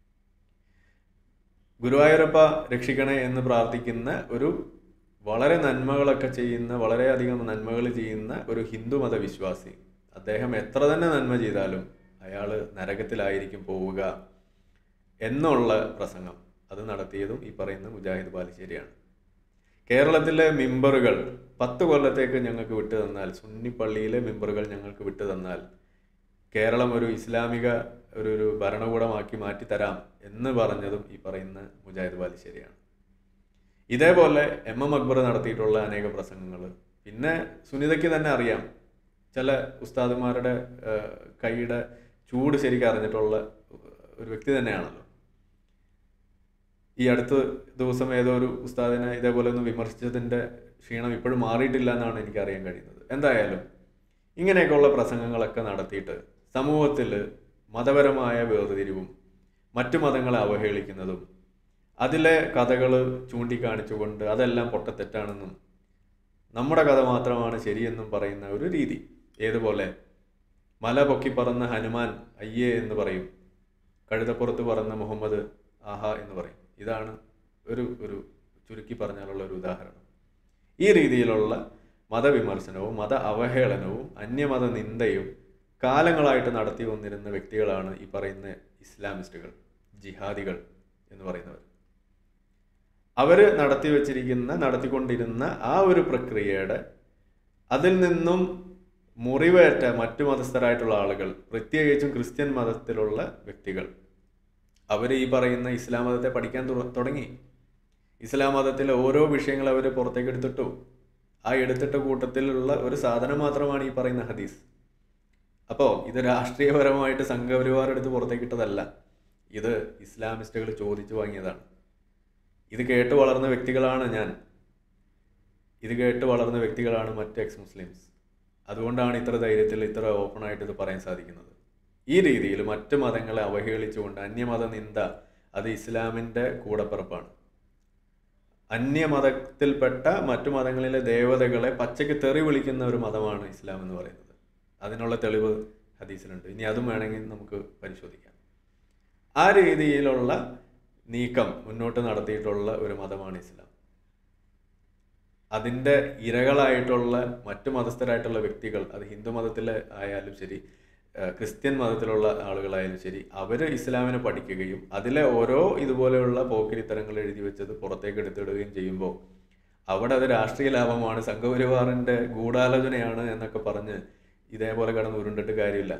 ഗുരുവായൂരപ്പ രക്ഷിക്കണേ എന്ന് പ്രാർത്ഥിക്കുന്ന ഒരു വളരെ നന്മകളൊക്കെ ചെയ്യുന്ന വളരെയധികം നന്മകൾ ചെയ്യുന്ന ഒരു ഹിന്ദു മത വിശ്വാസി അദ്ദേഹം എത്ര തന്നെ നന്മ ചെയ്താലും അയാൾ നരകത്തിലായിരിക്കും പോവുക എന്നുള്ള പ്രസംഗം അത് നടത്തിയതും ഈ പറയുന്ന മുജാഹിദ് ബാലുശ്ശേരിയാണ് കേരളത്തിലെ മിമ്പറുകൾ പത്ത് കൊല്ലത്തേക്ക് ഞങ്ങൾക്ക് വിട്ടു തന്നാൽ സുന്നി പള്ളിയിലെ മിമ്പറുകൾ ഞങ്ങൾക്ക് വിട്ടു തന്നാൽ കേരളം ഒരു ഇസ്ലാമിക ഒരു ഒരു ഭരണകൂടമാക്കി മാറ്റി തരാം എന്ന് പറഞ്ഞതും ഈ പറയുന്ന മുജാഹിദ് ബാലുശ്ശേരിയാണ് ഇതേപോലെ എം എം അക്ബർ നടത്തിയിട്ടുള്ള അനേക പ്രസംഗങ്ങൾ പിന്നെ സുനിതയ്ക്ക് തന്നെ അറിയാം ചില ഉസ്താദുമാരുടെ കൈയുടെ ചൂട് ശരിക്കും അറിഞ്ഞിട്ടുള്ള ഒരു വ്യക്തി തന്നെയാണല്ലോ ഈ അടുത്ത ദിവസം ഏതോ ഒരു ഉസ്താദിനെ ഇതേപോലെ ഒന്ന് വിമർശിച്ചതിൻ്റെ ക്ഷീണം ഇപ്പോഴും മാറിയിട്ടില്ല എന്നാണ് എനിക്ക് അറിയാൻ കഴിയുന്നത് എന്തായാലും ഇങ്ങനെയൊക്കെയുള്ള പ്രസംഗങ്ങളൊക്കെ നടത്തിയിട്ട് സമൂഹത്തിൽ മതപരമായ വേർതിരിവും മറ്റു മതങ്ങളെ അവഹേളിക്കുന്നതും അതിലെ കഥകൾ ചൂണ്ടിക്കാണിച്ചുകൊണ്ട് അതെല്ലാം പൊട്ടത്തെറ്റാണെന്നും നമ്മുടെ കഥ മാത്രമാണ് ശരിയെന്നും പറയുന്ന ഒരു രീതി ഏതുപോലെ മല പൊക്കി പറന്ന ഹനുമാൻ അയ്യേ എന്ന് പറയും കഴുതപ്പുറത്ത് പറന്ന മുഹമ്മദ് ആഹ എന്ന് പറയും ഇതാണ് ഒരു ഒരു ചുരുക്കി പറഞ്ഞാലുള്ള ഒരു ഉദാഹരണം ഈ രീതിയിലുള്ള മതവിമർശനവും മത അവഹേളനവും അന്യമത നിന്ദയും കാലങ്ങളായിട്ട് നടത്തി വന്നിരുന്ന വ്യക്തികളാണ് ഈ പറയുന്ന ഇസ്ലാമിസ്റ്റുകൾ ജിഹാദികൾ എന്ന് പറയുന്നവർ അവർ നടത്തി വച്ചിരിക്കുന്ന നടത്തിക്കൊണ്ടിരുന്ന ആ ഒരു പ്രക്രിയയുടെ അതിൽ നിന്നും മുറിവേറ്റ മറ്റു മതസ്ഥരായിട്ടുള്ള ആളുകൾ പ്രത്യേകിച്ചും ക്രിസ്ത്യൻ മതത്തിലുള്ള വ്യക്തികൾ അവർ ഈ പറയുന്ന ഇസ്ലാം മതത്തെ പഠിക്കാൻ തുടങ്ങി ഇസ്ലാം മതത്തിലെ ഓരോ വിഷയങ്ങൾ അവർ പുറത്തേക്ക് എടുത്തിട്ടു ആ എടുത്തിട്ട കൂട്ടത്തിലുള്ള ഒരു സാധനം മാത്രമാണ് ഈ പറയുന്ന ഹദീസ് അപ്പോൾ ഇത് രാഷ്ട്രീയപരമായിട്ട് സംഘപരിവാർ എടുത്ത് പുറത്തേക്ക് ഇട്ടതല്ല ഇത് ഇസ്ലാമിസ്റ്റുകൾ ചോദിച്ചു വാങ്ങിയതാണ് ഇത് കേട്ട് വളർന്ന വ്യക്തികളാണ് ഞാൻ ഇത് കേട്ട് വളർന്ന വ്യക്തികളാണ് മറ്റ് എക്സ് മുസ്ലിംസ് അതുകൊണ്ടാണ് ഇത്ര ധൈര്യത്തിൽ ഇത്ര ഓപ്പൺ ആയിട്ട് ഇത് പറയാൻ സാധിക്കുന്നത് ഈ രീതിയിൽ മറ്റ് മതങ്ങളെ അവഹേളിച്ചുകൊണ്ട് അന്യമത നിന്ദ അത് ഇസ്ലാമിൻ്റെ കൂടപ്പിറപ്പാണ് അന്യമതത്തിൽപ്പെട്ട മറ്റു മതങ്ങളിലെ ദേവതകളെ പച്ചയ്ക്ക് തെറി വിളിക്കുന്ന ഒരു മതമാണ് ഇസ്ലാം എന്ന് പറയുന്നത് അതിനുള്ള തെളിവ് ഹദീസിലുണ്ട് ഇനി അതും വേണമെങ്കിൽ നമുക്ക് പരിശോധിക്കാം ആ രീതിയിലുള്ള നീക്കം മുന്നോട്ട് നടത്തിയിട്ടുള്ള ഒരു മതമാണ് ഇസ്ലാം അതിൻ്റെ ഇരകളായിട്ടുള്ള മറ്റു മതസ്ഥരായിട്ടുള്ള വ്യക്തികൾ അത് ഹിന്ദു മതത്തിൽ ആയാലും ശരി ഏഹ് ക്രിസ്ത്യൻ മതത്തിലുള്ള ആളുകളായാലും ശരി അവർ ഇസ്ലാമിനെ പഠിക്കുകയും അതിലെ ഓരോ ഇതുപോലെയുള്ള പോക്കിരിത്തരങ്ങൾ എഴുതി വെച്ചത് പുറത്തേക്ക് എടുത്തിടുകയും ചെയ്യുമ്പോൾ അവിടെ അത് രാഷ്ട്രീയ ലാഭമാണ് സംഘപരിവാറിൻ്റെ ഗൂഢാലോചനയാണ് എന്നൊക്കെ പറഞ്ഞ് ഇതേപോലെ കിടന്ന് ഉരുണ്ടിട്ട് കാര്യമില്ല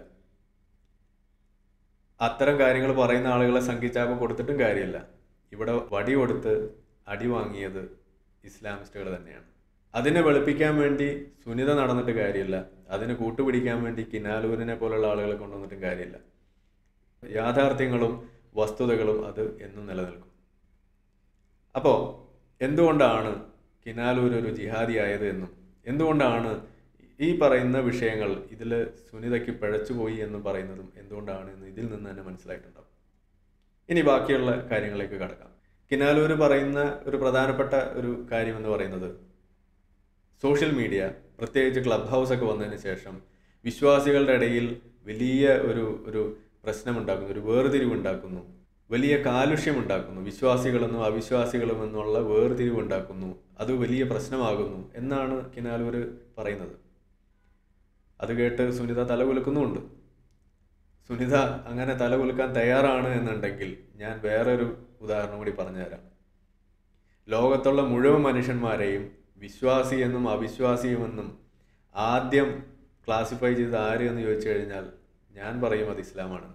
അത്തരം കാര്യങ്ങൾ പറയുന്ന ആളുകളെ സംഘിച്ചാപ്പ് കൊടുത്തിട്ടും കാര്യമില്ല ഇവിടെ വടി കൊടുത്ത് അടി വാങ്ങിയത് ഇസ്ലാമിസ്റ്റുകൾ തന്നെയാണ് അതിനെ വെളുപ്പിക്കാൻ വേണ്ടി സുനിത നടന്നിട്ട് കാര്യമില്ല അതിന് കൂട്ടുപിടിക്കാൻ വേണ്ടി കിനാലൂരിനെ പോലുള്ള ആളുകളെ കൊണ്ടുവന്നിട്ടും കാര്യമില്ല യാഥാർത്ഥ്യങ്ങളും വസ്തുതകളും അത് എന്നും നിലനിൽക്കും അപ്പോൾ എന്തുകൊണ്ടാണ് കിനാലൂർ ഒരു ജിഹാദി ആയത് എന്നും എന്തുകൊണ്ടാണ് ഈ പറയുന്ന വിഷയങ്ങൾ ഇതിൽ സുനിതയ്ക്ക് പിഴച്ചുപോയി എന്ന് പറയുന്നതും എന്തുകൊണ്ടാണ് എന്ന് ഇതിൽ നിന്ന് തന്നെ മനസ്സിലായിട്ടുണ്ടാവും ഇനി ബാക്കിയുള്ള കാര്യങ്ങളിലേക്ക് കടക്കാം കിനാലൂർ പറയുന്ന ഒരു പ്രധാനപ്പെട്ട ഒരു കാര്യം എന്ന് പറയുന്നത് സോഷ്യൽ മീഡിയ പ്രത്യേകിച്ച് ക്ലബ് ഹൗസ് ഒക്കെ വന്നതിന് ശേഷം വിശ്വാസികളുടെ ഇടയിൽ വലിയ ഒരു ഒരു പ്രശ്നമുണ്ടാക്കുന്നു ഒരു വേർതിരിവുണ്ടാക്കുന്നു വലിയ കാലുഷ്യം ഉണ്ടാക്കുന്നു വിശ്വാസികളെന്നും അവിശ്വാസികളും എന്നുള്ള വേർതിരിവ് ഉണ്ടാക്കുന്നു അത് വലിയ പ്രശ്നമാകുന്നു എന്നാണ് കിനാലൂർ പറയുന്നത് അത് കേട്ട് സുനിത തലകുലുക്കുന്നുമുണ്ട് സുനിത അങ്ങനെ തലകുലുക്കാൻ തയ്യാറാണ് എന്നുണ്ടെങ്കിൽ ഞാൻ വേറൊരു ഉദാഹരണം കൂടി പറഞ്ഞുതരാം ലോകത്തുള്ള മുഴുവൻ മനുഷ്യന്മാരെയും വിശ്വാസി എന്നും അവിശ്വാസിയുമെന്നും ആദ്യം ക്ലാസിഫൈ ചെയ്ത് ആര് എന്ന് ചോദിച്ചു കഴിഞ്ഞാൽ ഞാൻ പറയും അത് ഇസ്ലാമാണെന്ന്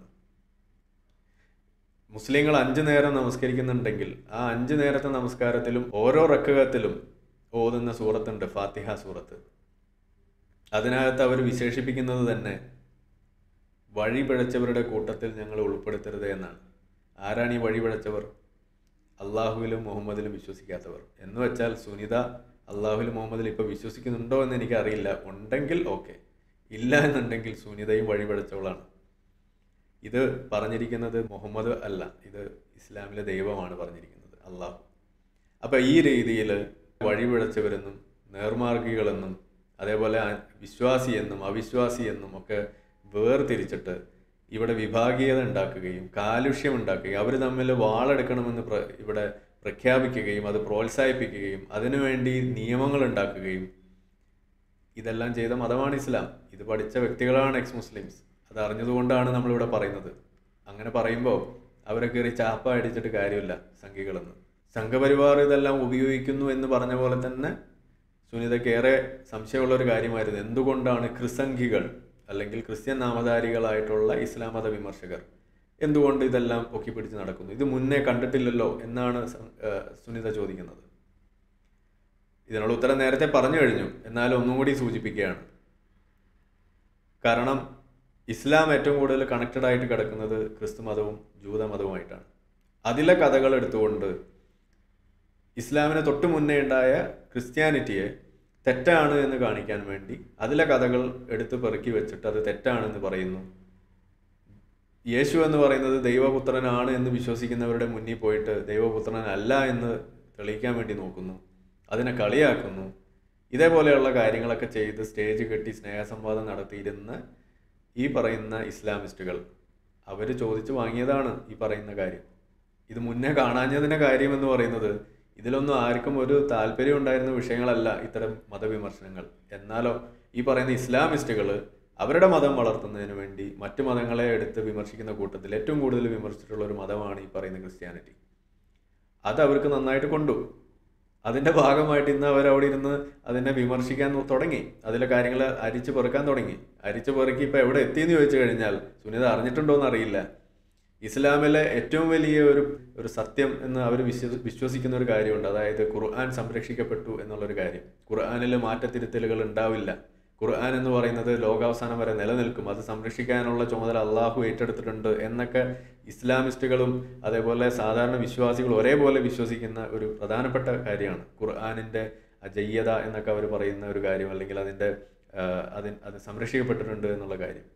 മുസ്ലിങ്ങൾ അഞ്ചു നേരം നമസ്കരിക്കുന്നുണ്ടെങ്കിൽ ആ അഞ്ചു നേരത്തെ നമസ്കാരത്തിലും ഓരോ റക്കകത്തിലും ഓതുന്ന സൂറത്തുണ്ട് ഫാത്തിഹ സൂറത്ത് അതിനകത്ത് അവർ വിശേഷിപ്പിക്കുന്നത് തന്നെ വഴി പിഴച്ചവരുടെ കൂട്ടത്തിൽ ഞങ്ങൾ ഉൾപ്പെടുത്തരുത് എന്നാണ് ആരാണ് ഈ വഴി പിഴച്ചവർ അള്ളാഹുവിലും മുഹമ്മദിലും വിശ്വസിക്കാത്തവർ എന്ന് വെച്ചാൽ സുനിത അള്ളാഹുലും മുഹമ്മദിലും ഇപ്പോൾ വിശ്വസിക്കുന്നുണ്ടോ എന്ന് എനിക്കറിയില്ല ഉണ്ടെങ്കിൽ ഓക്കെ ഇല്ല എന്നുണ്ടെങ്കിൽ സുനിതയും വഴി പിഴച്ചവളാണ് ഇത് പറഞ്ഞിരിക്കുന്നത് മുഹമ്മദ് അല്ല ഇത് ഇസ്ലാമിലെ ദൈവമാണ് പറഞ്ഞിരിക്കുന്നത് അള്ളാഹു അപ്പം ഈ രീതിയിൽ വഴിപിഴച്ചവരെന്നും നേർമാർഗികളെന്നും അതേപോലെ അ- വിശ്വാസി എന്നും അവിശ്വാസി എന്നും ഒക്കെ വേർതിരിച്ചിട്ട് ഇവിടെ വിഭാഗീയത ഉണ്ടാക്കുകയും കാലുഷ്യം ഉണ്ടാക്കുകയും അവർ തമ്മിൽ വാളെടുക്കണമെന്ന് പ്ര ഇവിടെ പ്രഖ്യാപിക്കുകയും അത് പ്രോത്സാഹിപ്പിക്കുകയും അതിനുവേണ്ടി നിയമങ്ങൾ ഉണ്ടാക്കുകയും ഇതെല്ലാം ചെയ്ത മതമാണ് ഇസ്ലാം ഇത് പഠിച്ച വ്യക്തികളാണ് എക്സ് മുസ്ലിംസ് അത് അറിഞ്ഞതുകൊണ്ടാണ് നമ്മളിവിടെ പറയുന്നത് അങ്ങനെ പറയുമ്പോൾ അവരെ കയറി ചാപ്പ അടിച്ചിട്ട് കാര്യമില്ല സംഘികളെന്ന് സംഘപരിവാർ ഇതെല്ലാം ഉപയോഗിക്കുന്നു എന്ന് പറഞ്ഞ പോലെ തന്നെ സുനിതയ്ക്ക് ഏറെ സംശയമുള്ള ഒരു കാര്യമായിരുന്നു എന്തുകൊണ്ടാണ് ക്രിസംഖികൾ അല്ലെങ്കിൽ ക്രിസ്ത്യൻ നാമധാരികളായിട്ടുള്ള ഇസ്ലാം മത വിമർശകർ എന്തുകൊണ്ട് ഇതെല്ലാം പൊക്കിപ്പിടിച്ച് നടക്കുന്നു ഇത് മുന്നേ കണ്ടിട്ടില്ലല്ലോ എന്നാണ് സം- ഏഹ് സുനിത ചോദിക്കുന്നത് ഇതിനുള്ള ഉത്തരം നേരത്തെ പറഞ്ഞു കഴിഞ്ഞു എന്നാലും ഒന്നും കൂടി സൂചിപ്പിക്കുകയാണ് കാരണം ഇസ്ലാം ഏറ്റവും കൂടുതൽ കണക്റ്റഡ് ആയിട്ട് കിടക്കുന്നത് ക്രിസ്തു മതവും ജൂതമതവുമായിട്ടാണ് അതിലെ കഥകൾ എടുത്തുകൊണ്ട് ഇസ്ലാമിന് തൊട്ട് മുന്നേ ഉണ്ടായ ക്രിസ്ത്യാനിറ്റിയെ തെറ്റാണ് എന്ന് കാണിക്കാൻ വേണ്ടി അതിലെ കഥകൾ എടുത്ത് പെറുക്കി വെച്ചിട്ട് അത് തെറ്റാണെന്ന് പറയുന്നു യേശു എന്ന് പറയുന്നത് ദൈവപുത്രനാണ് എന്ന് വിശ്വസിക്കുന്നവരുടെ മുന്നിൽ പോയിട്ട് ദൈവപുത്രനല്ല എന്ന് തെളിയിക്കാൻ വേണ്ടി നോക്കുന്നു അതിനെ കളിയാക്കുന്നു ഇതേപോലെയുള്ള കാര്യങ്ങളൊക്കെ ചെയ്ത് സ്റ്റേജ് കെട്ടി സ്നേഹസംവാദം നടത്തിയിരുന്ന ഈ പറയുന്ന ഇസ്ലാമിസ്റ്റുകൾ അവർ ചോദിച്ചു വാങ്ങിയതാണ് ഈ പറയുന്ന കാര്യം ഇത് മുന്നേ കാണാഞ്ഞതിൻ്റെ കാര്യം എന്ന് പറയുന്നത് ഇതിലൊന്നും ആർക്കും ഒരു താല്പര്യം ഉണ്ടായിരുന്ന വിഷയങ്ങളല്ല ഇത്തരം മതവിമർശനങ്ങൾ എന്നാലോ ഈ പറയുന്ന ഇസ്ലാമിസ്റ്റുകൾ അവരുടെ മതം വളർത്തുന്നതിന് വേണ്ടി മറ്റു മതങ്ങളെ എടുത്ത് വിമർശിക്കുന്ന കൂട്ടത്തിൽ ഏറ്റവും കൂടുതൽ വിമർശിച്ചിട്ടുള്ള ഒരു മതമാണ് ഈ പറയുന്ന ക്രിസ്ത്യാനിറ്റി അത് അവർക്ക് നന്നായിട്ട് കൊണ്ടു അതിൻ്റെ ഭാഗമായിട്ട് ഇന്ന് അവർ അവിടെ ഇരുന്ന് അതിനെ വിമർശിക്കാൻ തുടങ്ങി അതിലെ കാര്യങ്ങൾ അരിച്ചു പെറുക്കാൻ തുടങ്ങി അരിച്ചു പെറുക്കി ഇപ്പോൾ എവിടെ എത്തിയെന്ന് ചോദിച്ചു കഴിഞ്ഞാൽ സുനിത അറിഞ്ഞിട്ടുണ്ടോ എന്ന് അറിയില്ല ഇസ്ലാമിലെ ഏറ്റവും വലിയ ഒരു ഒരു സത്യം എന്ന് അവർ വിശ്വ വിശ്വസിക്കുന്ന ഒരു കാര്യമുണ്ട് അതായത് ഖുർആൻ സംരക്ഷിക്കപ്പെട്ടു എന്നുള്ളൊരു കാര്യം ഖുർആനിൽ മാറ്റത്തിരുത്തലുകൾ ഉണ്ടാവില്ല ഖുർആൻ എന്ന് പറയുന്നത് ലോകാവസാനം വരെ നിലനിൽക്കും അത് സംരക്ഷിക്കാനുള്ള ചുമതല അള്ളാഹു ഏറ്റെടുത്തിട്ടുണ്ട് എന്നൊക്കെ ഇസ്ലാമിസ്റ്റുകളും അതേപോലെ സാധാരണ വിശ്വാസികളും ഒരേപോലെ വിശ്വസിക്കുന്ന ഒരു പ്രധാനപ്പെട്ട കാര്യമാണ് ഖുർആാനിൻ്റെ അജയ്യത എന്നൊക്കെ അവർ പറയുന്ന ഒരു കാര്യം അല്ലെങ്കിൽ അതിൻ്റെ അതിന് അത് സംരക്ഷിക്കപ്പെട്ടിട്ടുണ്ട് എന്നുള്ള കാര്യം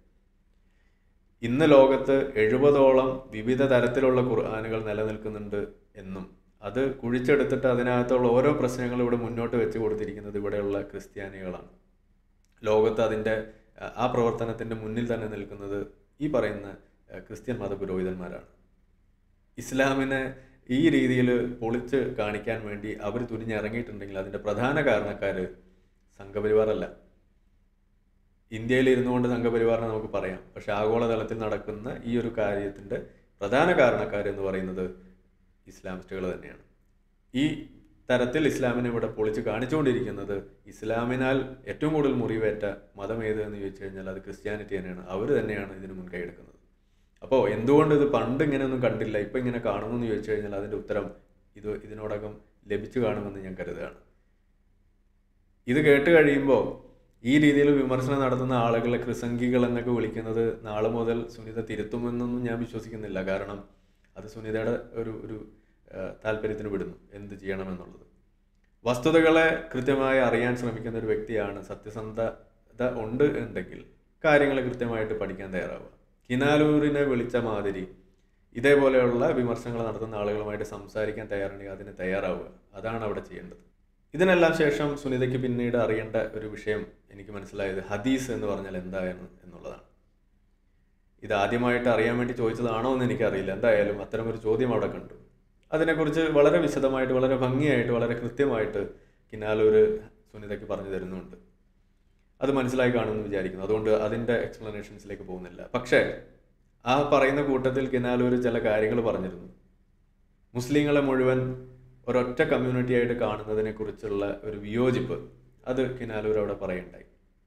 ഇന്ന് ലോകത്ത് എഴുപതോളം വിവിധ തരത്തിലുള്ള ഖുർആാനുകൾ നിലനിൽക്കുന്നുണ്ട് എന്നും അത് കുഴിച്ചെടുത്തിട്ട് അതിനകത്തുള്ള ഓരോ പ്രശ്നങ്ങളും ഇവിടെ മുന്നോട്ട് വെച്ച് കൊടുത്തിരിക്കുന്നത് ഇവിടെയുള്ള ക്രിസ്ത്യാനികളാണ് ലോകത്ത് അതിൻ്റെ അഹ്, ആ പ്രവർത്തനത്തിൻ്റെ മുന്നിൽ തന്നെ നിൽക്കുന്നത് ഈ പറയുന്ന അഹ്, ക്രിസ്ത്യൻ മത പുരോഹിതന്മാരാണ് ഇസ്ലാമിനെ ഈ രീതിയിൽ പൊളിച്ച് കാണിക്കാൻ വേണ്ടി അവർ തുനിഞ്ഞിറങ്ങിയിട്ടുണ്ടെങ്കിൽ അതിൻ്റെ പ്രധാന കാരണക്കാർ സംഘപരിവാറല്ല ഇന്ത്യയിൽ ഇരുന്നുകൊണ്ട് സംഘപരിവാറിനെ നമുക്ക് പറയാം പക്ഷെ ആഗോളതലത്തിൽ നടക്കുന്ന ഈ ഒരു കാര്യത്തിൻ്റെ പ്രധാന കാരണക്കാർ എന്ന് പറയുന്നത് ഇസ്ലാമിസ്റ്റുകൾ തന്നെയാണ് ഈ തരത്തിൽ ഇസ്ലാമിനെ ഇവിടെ പൊളിച്ച് കാണിച്ചുകൊണ്ടിരിക്കുന്നത് ഇസ്ലാമിനാൽ ഏറ്റവും കൂടുതൽ മുറിവേറ്റ മതം ഏത് എന്ന് ചോദിച്ചു കഴിഞ്ഞാൽ അത് ക്രിസ്ത്യാനിറ്റി തന്നെയാണ് അവർ തന്നെയാണ് ഇതിന് മുൻകൈ എടുക്കുന്നത് അപ്പോൾ എന്തുകൊണ്ട് ഇത് പണ്ട് ഇങ്ങനെയൊന്നും കണ്ടില്ല ഇപ്പം ഇങ്ങനെ കാണുന്നു എന്ന് ചോദിച്ചു കഴിഞ്ഞാൽ അതിൻ്റെ ഉത്തരം ഇത് ഇതിനോടകം ലഭിച്ചു കാണുമെന്ന് ഞാൻ കരുതുകയാണ് ഇത് കേട്ട് കഴിയുമ്പോൾ ഈ രീതിയിൽ വിമർശനം നടത്തുന്ന ആളുകളെ ക്രിസംഗികൾ എന്നൊക്കെ വിളിക്കുന്നത് നാളെ മുതൽ സുനിത തിരുത്തുമെന്നൊന്നും ഞാൻ വിശ്വസിക്കുന്നില്ല കാരണം അത് സുനിതയുടെ ഒരു ഒരു ആ, താല്പര്യത്തിന് വിടുന്നു എന്ത് ചെയ്യണമെന്നുള്ളത് വസ്തുതകളെ കൃത്യമായി അറിയാൻ ശ്രമിക്കുന്ന ഒരു വ്യക്തിയാണ് സത്യസന്ധത ഉണ്ട് ഉണ്ടെങ്കിൽ കാര്യങ്ങൾ കൃത്യമായിട്ട് പഠിക്കാൻ തയ്യാറാവുക കിനാലൂരിനെ വിളിച്ച മാതിരി ഇതേപോലെയുള്ള വിമർശനങ്ങൾ നടത്തുന്ന ആളുകളുമായിട്ട് സംസാരിക്കാൻ തയ്യാറുണ്ടെങ്കിൽ അതിന് തയ്യാറാവുക അതാണ് അവിടെ ചെയ്യേണ്ടത് ഇതിനെല്ലാം ശേഷം സുനിതയ്ക്ക് പിന്നീട് അറിയേണ്ട ഒരു വിഷയം എനിക്ക് മനസ്സിലായത് ഹദീസ് എന്ന് പറഞ്ഞാൽ എന്താണ് എന്നുള്ളതാണ് ഇത് ആദ്യമായിട്ട് അറിയാൻ വേണ്ടി ചോദിച്ചതാണോ എന്ന് എനിക്കറിയില്ല എന്തായാലും അത്തരം ഒരു ചോദ്യം അവിടെ കണ്ടു അതിനെക്കുറിച്ച് വളരെ വിശദമായിട്ട് വളരെ ഭംഗിയായിട്ട് വളരെ കൃത്യമായിട്ട് കിന്നാലൂര് സുനിതയ്ക്ക് പറഞ്ഞു തരുന്നുണ്ട് അത് മനസ്സിലായി കാണുമെന്ന് വിചാരിക്കുന്നു അതുകൊണ്ട് അതിൻ്റെ എക്സ്പ്ലനേഷൻസിലേക്ക് പോകുന്നില്ല പക്ഷേ ആ പറയുന്ന കൂട്ടത്തിൽ കിനാലൂര് ചില കാര്യങ്ങൾ പറഞ്ഞിരുന്നു മുസ്ലിങ്ങളെ മുഴുവൻ ഒരൊറ്റ കമ്മ്യൂണിറ്റി ആയിട്ട് കാണുന്നതിനെ കുറിച്ചുള്ള ഒരു വിയോജിപ്പ് അത് കിനാലൂർ അവിടെ പറയണ്ടായി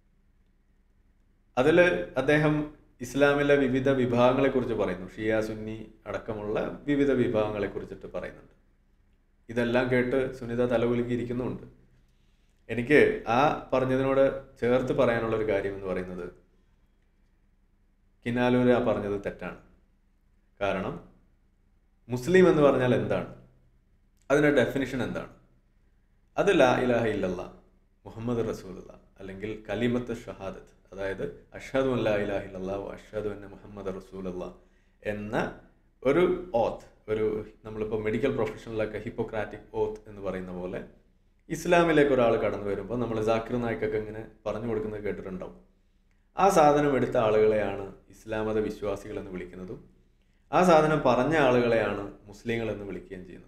അതിൽ അദ്ദേഹം ഇസ്ലാമിലെ വിവിധ വിഭാഗങ്ങളെ കുറിച്ച് പറയുന്നു ഷിയ സുന്നി അടക്കമുള്ള വിവിധ വിഭാഗങ്ങളെ കുറിച്ചിട്ട് പറയുന്നുണ്ട് ഇതെല്ലാം കേട്ട് സുനിത തലകുലുക്കി ഇരിക്കുന്നുമുണ്ട് എനിക്ക് ആ പറഞ്ഞതിനോട് ചേർത്ത് പറയാനുള്ള ഒരു കാര്യം എന്ന് പറയുന്നത് കിനാലൂര് ആ പറഞ്ഞത് തെറ്റാണ് കാരണം മുസ്ലിം എന്ന് പറഞ്ഞാൽ എന്താണ് അതിൻ്റെ ഡെഫിനിഷൻ എന്താണ് അത് ലാ ഇലാഹ ഇല്ലല്ലാ മുഹമ്മദ് റസൂലുള്ള അല്ലെങ്കിൽ കലിമത്ത് ഷഹാദത്ത് അതായത് അഷദു അല്ലാ ഇലാഹ ഇല്ലല്ലാ അഷദു അന്ന മുഹമ്മദ് റസൂലുള്ള എന്ന ഒരു ഓത്ത് ഒരു നമ്മളിപ്പോൾ മെഡിക്കൽ പ്രൊഫഷണലൊക്കെ ഹിപ്പോക്രാറ്റിക് ഓത്ത് എന്ന് പറയുന്ന പോലെ ഇസ്ലാമിലേക്ക് ഒരാൾ കടന്നു വരുമ്പോൾ നമ്മൾ ജാക്കിർ നായിക്കൊക്കെ ഇങ്ങനെ പറഞ്ഞു കൊടുക്കുന്നത് കേട്ടിട്ടുണ്ടാവും ആ സാധനം എടുത്ത ആളുകളെയാണ് ഇസ്ലാം മത വിശ്വാസികൾ എന്ന് വിളിക്കുന്നതും ആ സാധനം പറഞ്ഞ ആളുകളെയാണ് മുസ്ലിങ്ങൾ എന്ന് വിളിക്കുകയും ചെയ്യുന്നത്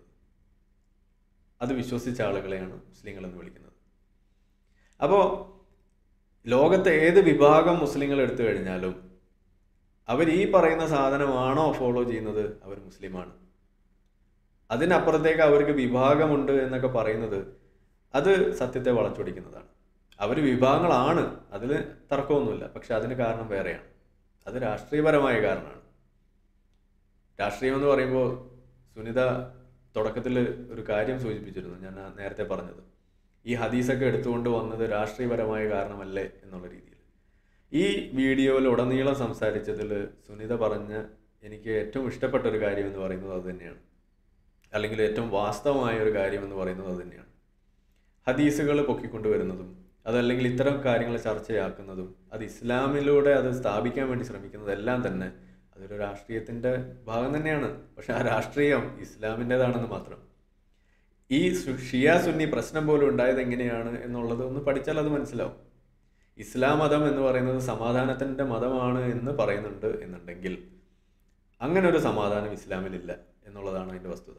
അത് വിശ്വസിച്ച ആളുകളെയാണ് മുസ്ലിങ്ങൾ എന്ന് വിളിക്കുന്നത് അപ്പോൾ ലോകത്തെ ഏത് വിഭാഗം മുസ്ലിങ്ങൾ എടുത്തു കഴിഞ്ഞാലും അവർ ഈ പറയുന്ന സാധനമാണോ ഫോളോ ചെയ്യുന്നത് അവർ മുസ്ലിമാണ് അതിനപ്പുറത്തേക്ക് അവർക്ക് വിഭാഗമുണ്ട് എന്നൊക്കെ പറയുന്നത് അത് സത്യത്തെ വളച്ചൊടിക്കുന്നതാണ് അവർ വിഭാഗങ്ങളാണ് അതിൽ തർക്കമൊന്നുമില്ല പക്ഷെ അതിന് കാരണം വേറെയാണ് അത് രാഷ്ട്രീയപരമായ കാരണമാണ് രാഷ്ട്രീയം എന്ന് പറയുമ്പോൾ സുനിത തുടക്കത്തിൽ ഒരു കാര്യം സൂചിപ്പിച്ചിരുന്നു ഞാൻ ആ നേരത്തെ പറഞ്ഞത് ഈ ഹദീസൊക്കെ എടുത്തുകൊണ്ട് വന്നത് രാഷ്ട്രീയപരമായ കാരണമല്ലേ എന്നുള്ള രീതിയിൽ ഈ വീഡിയോയിൽ ഉടനീളം സംസാരിച്ചതിൽ സുനിത പറഞ്ഞ എനിക്ക് ഏറ്റവും ഇഷ്ടപ്പെട്ട ഒരു കാര്യം എന്ന് പറയുന്നത് അത് തന്നെയാണ് അല്ലെങ്കിൽ ഏറ്റവും വാസ്തവമായ ഒരു കാര്യം എന്ന് പറയുന്നത് അത് തന്നെയാണ് ഹദീസുകൾ പൊക്കിക്കൊണ്ടുവരുന്നതും അതല്ലെങ്കിൽ ഇത്തരം കാര്യങ്ങൾ ചർച്ചയാക്കുന്നതും അത് ഇസ്ലാമിലൂടെ അത് സ്ഥാപിക്കാൻ വേണ്ടി ശ്രമിക്കുന്നതെല്ലാം തന്നെ അതൊരു രാഷ്ട്രീയത്തിൻ്റെ ഭാഗം തന്നെയാണ് പക്ഷെ ആ രാഷ്ട്രീയം ഇസ്ലാമിൻ്റെതാണെന്ന് മാത്രം ഈ സു- ഷിയ സുന്നി പ്രശ്നം പോലും ഉണ്ടായത് എങ്ങനെയാണ് എന്നുള്ളത് ഒന്ന് പഠിച്ചാൽ അത് മനസ്സിലാവും ഇസ്ലാം മതം എന്ന് പറയുന്നത് സമാധാനത്തിൻ്റെ മതമാണ് എന്ന് പറയുന്നുണ്ട് എന്നുണ്ടെങ്കിൽ അങ്ങനെ ഒരു സമാധാനം ഇസ്ലാമിലില്ല എന്നുള്ളതാണ് അതിൻ്റെ വസ്തുത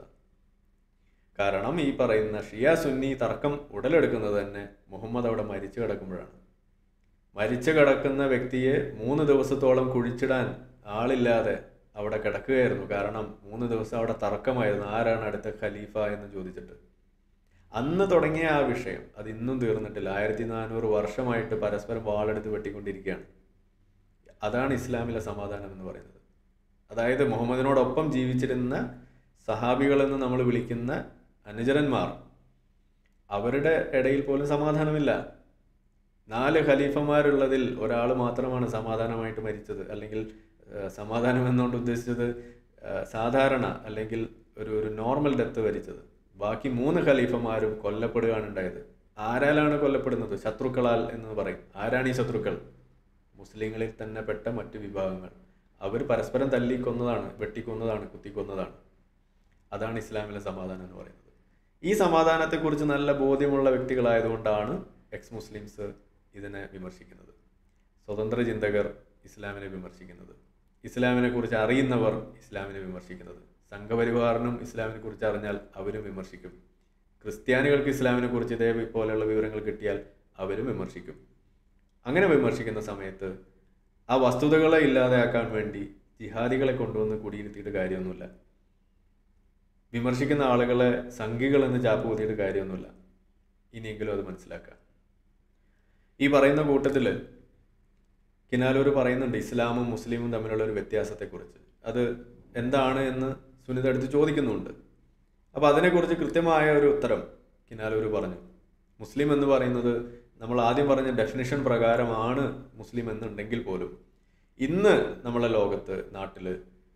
കാരണം ഈ പറയുന്ന ഷിയ സുന്നി തർക്കം ഉടലെടുക്കുന്നത് തന്നെ മുഹമ്മദ് അവിടെ മരിച്ചു കിടക്കുമ്പോഴാണ് മരിച്ചു കിടക്കുന്ന വ്യക്തിയെ മൂന്ന് ദിവസത്തോളം കുഴിച്ചിടാൻ ആളില്ലാതെ അവിടെ കിടക്കുകയായിരുന്നു കാരണം മൂന്ന് ദിവസം അവിടെ തർക്കമായിരുന്നു ആരാണ് അടുത്ത ഖലീഫ എന്ന് ചോദിച്ചിട്ട് അന്ന് തുടങ്ങിയ ആ വിഷയം അത് ഇന്നും തീർന്നിട്ടില്ല ആയിരത്തി നാനൂറ് വർഷമായിട്ട് പരസ്പരം വാളെടുത്ത് വെട്ടിക്കൊണ്ടിരിക്കുകയാണ് അതാണ് ഇസ്ലാമിലെ സമാധാനം എന്ന് പറയുന്നത് അതായത് മുഹമ്മദിനോടൊപ്പം ജീവിച്ചിരുന്ന സഹാബികളെന്ന് നമ്മൾ വിളിക്കുന്ന അനുചരന്മാർ അവരുടെ ഇടയിൽ പോലും സമാധാനമില്ല നാല് ഖലീഫമാരുള്ളതിൽ ഒരാൾ മാത്രമാണ് സമാധാനമായിട്ട് മരിച്ചത് അല്ലെങ്കിൽ ഏഹ്, സമാധാനം എന്നുകൊണ്ട് ഉദ്ദേശിച്ചത് ഏഹ്, സാധാരണ അല്ലെങ്കിൽ ഒരു ഒരു നോർമൽ ഡെത്ത് വരിച്ചത് ബാക്കി മൂന്ന് ഖലീഫമാരും കൊല്ലപ്പെടുകയാണ് ഉണ്ടായത് ആരാലാണ് കൊല്ലപ്പെടുന്നത് ശത്രുക്കളാൽ എന്ന് പറയും ആരാണ് ഈ ശത്രുക്കൾ മുസ്ലിങ്ങളിൽ തന്നെ പെട്ട മറ്റു വിഭാഗങ്ങൾ അവർ പരസ്പരം തല്ലിക്കൊന്നതാണ് വെട്ടിക്കൊന്നതാണ് കുത്തിക്കൊന്നതാണ് അതാണ് ഇസ്ലാമിലെ സമാധാനം എന്ന് പറയുന്നത് ഈ സമാധാനത്തെക്കുറിച്ച് നല്ല ബോധ്യമുള്ള വ്യക്തികളായതുകൊണ്ടാണ് എക്സ് മുസ്ലിംസ് ഇതിനെ വിമർശിക്കുന്നത് സ്വതന്ത്ര ചിന്തകർ ഇസ്ലാമിനെ വിമർശിക്കുന്നത് ഇസ്ലാമിനെ കുറിച്ച് അറിയുന്നവർ ഇസ്ലാമിനെ വിമർശിക്കുന്നത് സംഘപരിവാറിനും ഇസ്ലാമിനെ കുറിച്ച് അറിഞ്ഞാൽ അവരും വിമർശിക്കും ക്രിസ്ത്യാനികൾക്ക് ഇസ്ലാമിനെ കുറിച്ച് ഇതേപോലെയുള്ള വിവരങ്ങൾ കിട്ടിയാൽ അവരും വിമർശിക്കും അങ്ങനെ വിമർശിക്കുന്ന സമയത്ത് ആ വസ്തുതകളെ ഇല്ലാതെയാക്കാൻ വേണ്ടി ജിഹാദികളെ കൊണ്ടുവന്ന് കുടിയിരുത്തിയിട്ട് കാര്യമൊന്നുമില്ല വിമർശിക്കുന്ന ആളുകളെ സംഘികൾ എന്ന് ചാപ്പ് കുത്തിയിട്ട് കാര്യമൊന്നുമില്ല ഇനിയെങ്കിലും അത് മനസ്സിലാക്കുക ഈ പറയുന്ന കൂട്ടത്തിൽ കിനാലൂർ പറയുന്നുണ്ട് ഇസ്ലാമും മുസ്ലിമും തമ്മിലുള്ള ഒരു വ്യത്യാസത്തെക്കുറിച്ച് അത് എന്താണ് എന്ന് സുനിത അടുത്ത് ചോദിക്കുന്നുണ്ട് അപ്പോൾ അതിനെക്കുറിച്ച് കൃത്യമായ ഒരു ഉത്തരം കിനാലൂർ പറഞ്ഞു മുസ്ലിം എന്ന് പറയുന്നത് നമ്മൾ ആദ്യം പറഞ്ഞ ഡെഫിനിഷൻ പ്രകാരമാണ് മുസ്ലിം എന്നുണ്ടെങ്കിൽ പോലും ഇന്ന് നമ്മളെ ലോകത്ത് നാട്ടിൽ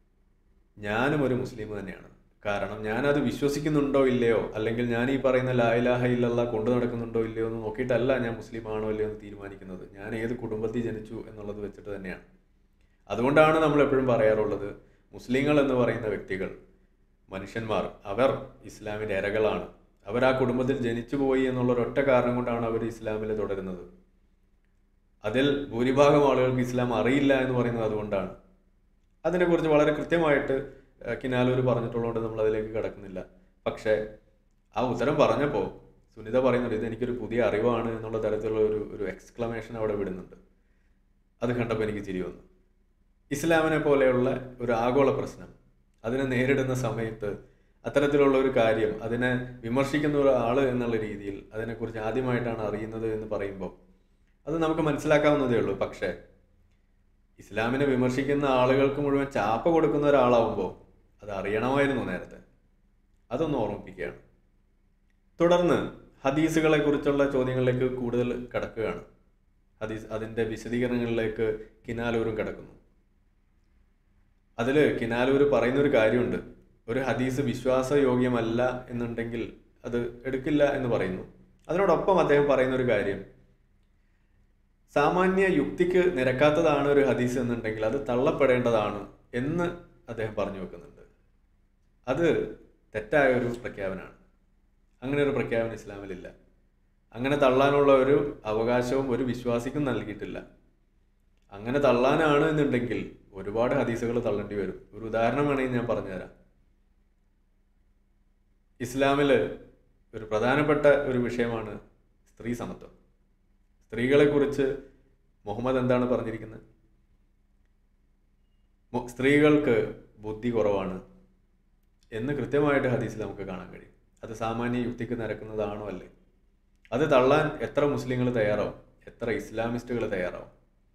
ഞാനും ഒരു മുസ്ലിം തന്നെയാണ് കാരണം ഞാനത് വിശ്വസിക്കുന്നുണ്ടോ ഇല്ലയോ അല്ലെങ്കിൽ ഞാൻ ഈ പറയുന്ന ലായിലാഹ ഇല്ലല്ല കൊണ്ടു നടക്കുന്നുണ്ടോ ഇല്ലയോ എന്ന് നോക്കിയിട്ടല്ല ഞാൻ മുസ്ലിം ആണോ ഇല്ലയോ എന്ന് തീരുമാനിക്കുന്നത് ഞാൻ ഏത് കുടുംബത്തിൽ ജനിച്ചു എന്നുള്ളത് വെച്ചിട്ട് തന്നെയാണ് അതുകൊണ്ടാണ് നമ്മൾ എപ്പോഴും പറയാറുള്ളത് മുസ്ലിങ്ങൾ എന്ന് പറയുന്ന വ്യക്തികൾ മനുഷ്യന്മാർ അവർ ഇസ്ലാമിൻ്റെ ഇരകളാണ് അവർ ആ കുടുംബത്തിൽ ജനിച്ചു പോയി എന്നുള്ള ഒരൊറ്റ കാരണം കൊണ്ടാണ് അവർ ഇസ്ലാമിൽ തുടരുന്നത് അതിൽ ഭൂരിഭാഗം ആളുകൾക്ക് ഇസ്ലാം അറിയില്ല എന്ന് പറയുന്നത് അതുകൊണ്ടാണ് അതിനെക്കുറിച്ച് വളരെ കൃത്യമായിട്ട് ഏഹ്, കിനാലൂർ പറഞ്ഞിട്ടുള്ളതുകൊണ്ട് നമ്മൾ അതിലേക്ക് കിടക്കുന്നില്ല പക്ഷേ ആ ഉത്തരം പറഞ്ഞപ്പോൾ സുനിത പറയുന്നുണ്ട് ഇത് എനിക്കൊരു പുതിയ അറിവാണ് എന്നുള്ള തരത്തിലുള്ള ഒരു ഒരു എക്സ്ക്ലമേഷൻ അവിടെ വിടുന്നുണ്ട് അത് കണ്ടപ്പോൾ എനിക്ക് ചിരി വന്നു ഇസ്ലാമിനെ പോലെയുള്ള ഒരു ആഗോള പ്രശ്നം അതിനെ നേരിടുന്ന സമയത്ത് അത്തരത്തിലുള്ള ഒരു കാര്യം അതിനെ വിമർശിക്കുന്ന ഒരാൾ എന്നുള്ള രീതിയിൽ അതിനെക്കുറിച്ച് ആദ്യമായിട്ടാണ് അറിയുന്നത് എന്ന് പറയുമ്പോൾ അത് നമുക്ക് മനസ്സിലാക്കാവുന്നതേ ഉള്ളൂ പക്ഷേ ഇസ്ലാമിനെ വിമർശിക്കുന്ന ആളുകൾക്ക് മുഴുവൻ ചാപ്പ കൊടുക്കുന്ന ഒരാളാവുമ്പോൾ അത് അറിയണമായിരുന്നു നേരത്തെ അതൊന്ന് ഓർമ്മിപ്പിക്കുകയാണ് തുടർന്ന് ഹദീസുകളെ കുറിച്ചുള്ള ചോദ്യങ്ങളിലേക്ക് കൂടുതൽ കടക്കുകയാണ് ഹദീസ് അതിൻ്റെ വിശദീകരണങ്ങളിലേക്ക് കിനാലൂരും കിടക്കുന്നു അതിൽ കിനാലൂർ പറയുന്നൊരു കാര്യമുണ്ട് ഒരു ഹദീസ് വിശ്വാസയോഗ്യമല്ല എന്നുണ്ടെങ്കിൽ അത് എടുക്കില്ല എന്ന് പറയുന്നു അതിനോടൊപ്പം അദ്ദേഹം പറയുന്ന ഒരു കാര്യം സാമാന്യ യുക്തിക്ക് നിരക്കാത്തതാണ് ഒരു ഹദീസ് എന്നുണ്ടെങ്കിൽ അത് തള്ളപ്പെടേണ്ടതാണ് എന്ന് അദ്ദേഹം പറഞ്ഞു വെക്കുന്നുണ്ട് അത് തെറ്റായ ഒരു പ്രഖ്യാപനമാണ് അങ്ങനെ ഒരു പ്രഖ്യാപനം ഇസ്ലാമിലില്ല അങ്ങനെ തള്ളാനുള്ള ഒരു അവകാശവും ഒരു വിശ്വാസിക്കും നൽകിയിട്ടില്ല അങ്ങനെ തള്ളാനാണ് എന്നുണ്ടെങ്കിൽ ഒരുപാട് ഹദീസുകൾ തള്ളേണ്ടി വരും ഒരു ഉദാഹരണം വേണമെങ്കിൽ ഞാൻ പറഞ്ഞുതരാം ഇസ്ലാമിൽ ഒരു പ്രധാനപ്പെട്ട ഒരു വിഷയമാണ് സ്ത്രീ സമത്വം സ്ത്രീകളെക്കുറിച്ച് മുഹമ്മദ് എന്താണ് പറഞ്ഞിരിക്കുന്നത് മു- സ്ത്രീകൾക്ക് ബുദ്ധി കുറവാണ് എന്ന് കൃത്യമായിട്ട് ഹദീസിൽ നമുക്ക് കാണാൻ കഴിയും അത് സാമാന്യ യുക്തിക്ക് നിരക്കുന്നതാണോ അല്ലേ അത് തള്ളാൻ എത്ര മുസ്ലിങ്ങൾ തയ്യാറാവും എത്ര ഇസ്ലാമിസ്റ്റുകൾ തയ്യാറാവും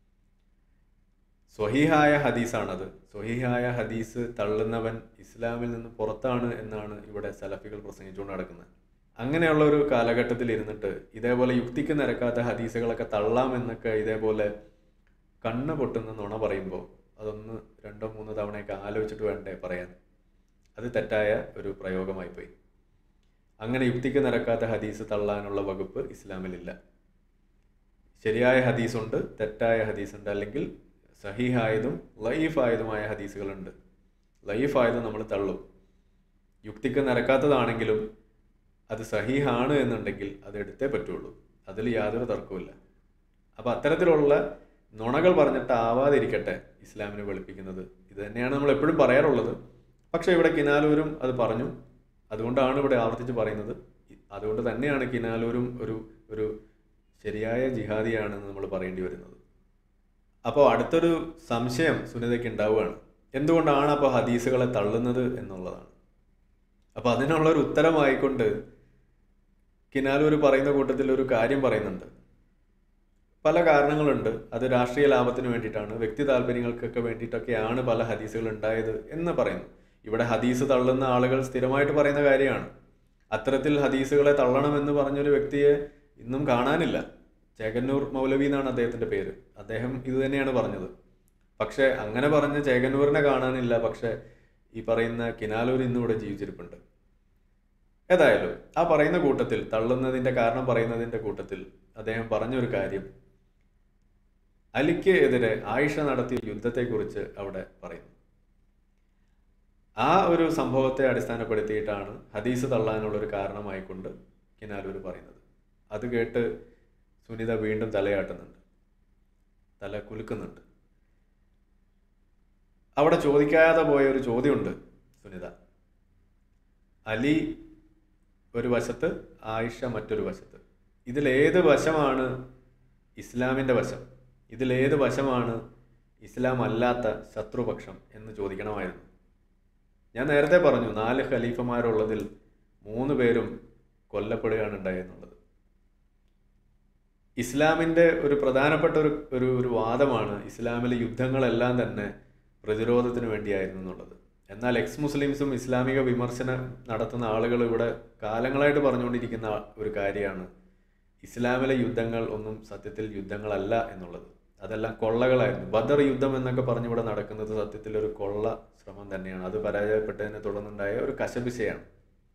സ്വഹീഹായ ഹദീസാണത് സ്വഹീഹായ ഹദീസ് തള്ളുന്നവൻ ഇസ്ലാമിൽ നിന്ന് പുറത്താണ് എന്നാണ് ഇവിടെ സലഫികൾ പ്രസംഗിച്ചുകൊണ്ട് നടക്കുന്നത് അങ്ങനെയുള്ള ഒരു കാലഘട്ടത്തിൽ ഇരുന്നിട്ട് ഇതേപോലെ യുക്തിക്ക് നിരക്കാത്ത ഹദീസുകളൊക്കെ തള്ളാമെന്നൊക്കെ ഇതേപോലെ കണ്ണ് പൊട്ടുന്ന നുണ പറയുമ്പോൾ അതൊന്ന് രണ്ടോ മൂന്നോ തവണയൊക്കെ ആലോചിച്ചിട്ട് വേണ്ടേ പറയാൻ അത് തെറ്റായ ഒരു പ്രയോഗമായി പോയി അങ്ങനെ യുക്തിക്ക് നിരക്കാത്ത ഹദീസ് തള്ളാനുള്ള വകുപ്പ് ഇസ്ലാമിലില്ല ശരിയായ ഹദീസുണ്ട് തെറ്റായ ഹദീസുണ്ട് അല്ലെങ്കിൽ സഹീഹായതും ലൈഫായതുമായ ഹദീസുകളുണ്ട് ലൈഫായത് നമ്മൾ തള്ളും യുക്തിക്ക് നിരക്കാത്തതാണെങ്കിലും അത് സഹീഹാണ് എന്നുണ്ടെങ്കിൽ അത് എടുത്തേ പറ്റുള്ളൂ അതിൽ യാതൊരു തർക്കവുമില്ല അപ്പോൾ അത്തരത്തിലുള്ള നുണകൾ പറഞ്ഞിട്ട് ആവാതിരിക്കട്ടെ ഇസ്ലാമിനെ വെളുപ്പിക്കുന്നത് ഇത് തന്നെയാണ് നമ്മൾ എപ്പോഴും പറയാറുള്ളത് പക്ഷേ ഇവിടെ കിനാലൂരും അത് പറഞ്ഞു അതുകൊണ്ടാണ് ഇവിടെ ആവർത്തിച്ച് പറയുന്നത് അതുകൊണ്ട് തന്നെയാണ് കിനാലൂരും ഒരു ഒരു ശരിയായ ജിഹാദിയാണെന്ന് നമ്മൾ പറയേണ്ടി വരുന്നത് അപ്പോൾ അടുത്തൊരു സംശയം സുനിതയ്ക്ക് ഉണ്ടാവുകയാണ് എന്തുകൊണ്ടാണ് അപ്പോൾ ഹദീസുകളെ തള്ളുന്നത് എന്നുള്ളതാണ് അപ്പോൾ അതിനുള്ള ഒരു ഉത്തരമായിക്കൊണ്ട് കിനാലൂർ പറയുന്ന കൂട്ടത്തിൽ ഒരു കാര്യം പറയുന്നുണ്ട് പല കാരണങ്ങളുണ്ട് അത് രാഷ്ട്രീയ ലാഭത്തിന് വേണ്ടിയിട്ടാണ് വ്യക്തി താല്പര്യങ്ങൾക്കൊക്കെ വേണ്ടിയിട്ടൊക്കെയാണ് പല ഹദീസുകൾ ഉണ്ടായത് എന്ന് പറയുന്നു ഇവിടെ ഹദീസ് തള്ളുന്ന ആളുകൾ സ്ഥിരമായിട്ട് പറയുന്ന കാര്യമാണ് അത്തരത്തിൽ ഹദീസുകളെ തള്ളണമെന്ന് പറഞ്ഞൊരു വ്യക്തിയെ ഇന്നും കാണാനില്ല ചേകന്നൂർ മൗലവി എന്നാണ് അദ്ദേഹത്തിന്റെ പേര് അദ്ദേഹം ഇത് തന്നെയാണ് പറഞ്ഞത് പക്ഷേ അങ്ങനെ പറഞ്ഞ ചേകന്നൂരിനെ കാണാനില്ല പക്ഷേ ഈ പറയുന്ന കിനാലൂർ ഇന്നും ഇവിടെ ജീവിച്ചിരിപ്പുണ്ട് ഏതായാലും ആ പറയുന്ന കൂട്ടത്തിൽ തള്ളുന്നതിന്റെ കാരണം പറയുന്നതിന്റെ കൂട്ടത്തിൽ അദ്ദേഹം പറഞ്ഞൊരു കാര്യം അലിക്ക് എതിരെ ആയിഷ നടത്തിയ യുദ്ധത്തെക്കുറിച്ച് അവിടെ പറയുന്നു ആ ഒരു സംഭവത്തെ അടിസ്ഥാനപ്പെടുത്തിയിട്ടാണ് ഹദീസ് തള്ളാനുള്ളൊരു കാരണമായിക്കൊണ്ട് കിനാലൂർ പറയുന്നത് അത് കേട്ട് സുനിത വീണ്ടും തലയാട്ടുന്നുണ്ട് തല കുലുക്കുന്നുണ്ട് അവിടെ ചോദിക്കാതെ പോയ ഒരു ചോദ്യമുണ്ട് സുനിത അലി ഒരു വശത്ത് ആയിഷ മറ്റൊരു വശത്ത് ഇതിലേത് വശമാണ് ഇസ്ലാമിൻ്റെ വശം ഇതിലേത് വശമാണ് ഇസ്ലാം അല്ലാത്ത ശത്രുപക്ഷം എന്ന് ചോദിക്കണമായിരുന്നു ഞാൻ നേരത്തെ പറഞ്ഞു നാല് ഖലീഫമാരുള്ളതിൽ മൂന്ന് പേരും കൊല്ലപ്പെടുകയാണ് ഉണ്ടായെന്നുള്ളത് ഇസ്ലാമിൻ്റെ ഒരു പ്രധാനപ്പെട്ട ഒരു ഒരു ഒരു വാദമാണ് ഇസ്ലാമിലെ യുദ്ധങ്ങളെല്ലാം തന്നെ പ്രതിരോധത്തിന് വേണ്ടിയായിരുന്നു എന്നുള്ളത് എന്നാൽ എക്സ് മുസ്ലിംസും ഇസ്ലാമിക വിമർശനം നടത്തുന്ന ആളുകൾ ഇവിടെ കാലങ്ങളായിട്ട് പറഞ്ഞുകൊണ്ടിരിക്കുന്ന ഒരു കാര്യമാണ് ഇസ്ലാമിലെ യുദ്ധങ്ങൾ ഒന്നും സത്യത്തിൽ യുദ്ധങ്ങളല്ല എന്നുള്ളത് അതെല്ലാം കൊള്ളകളായിരുന്നു ബദർ യുദ്ധം എന്നൊക്കെ പറഞ്ഞ് ഇവിടെ നടക്കുന്നത് സത്യത്തിൽ ഒരു കൊള്ള ശ്രമം തന്നെയാണ് അത് പരാജയപ്പെട്ടതിനെ തുടർന്നുണ്ടായ ഒരു കശപിശയാണ്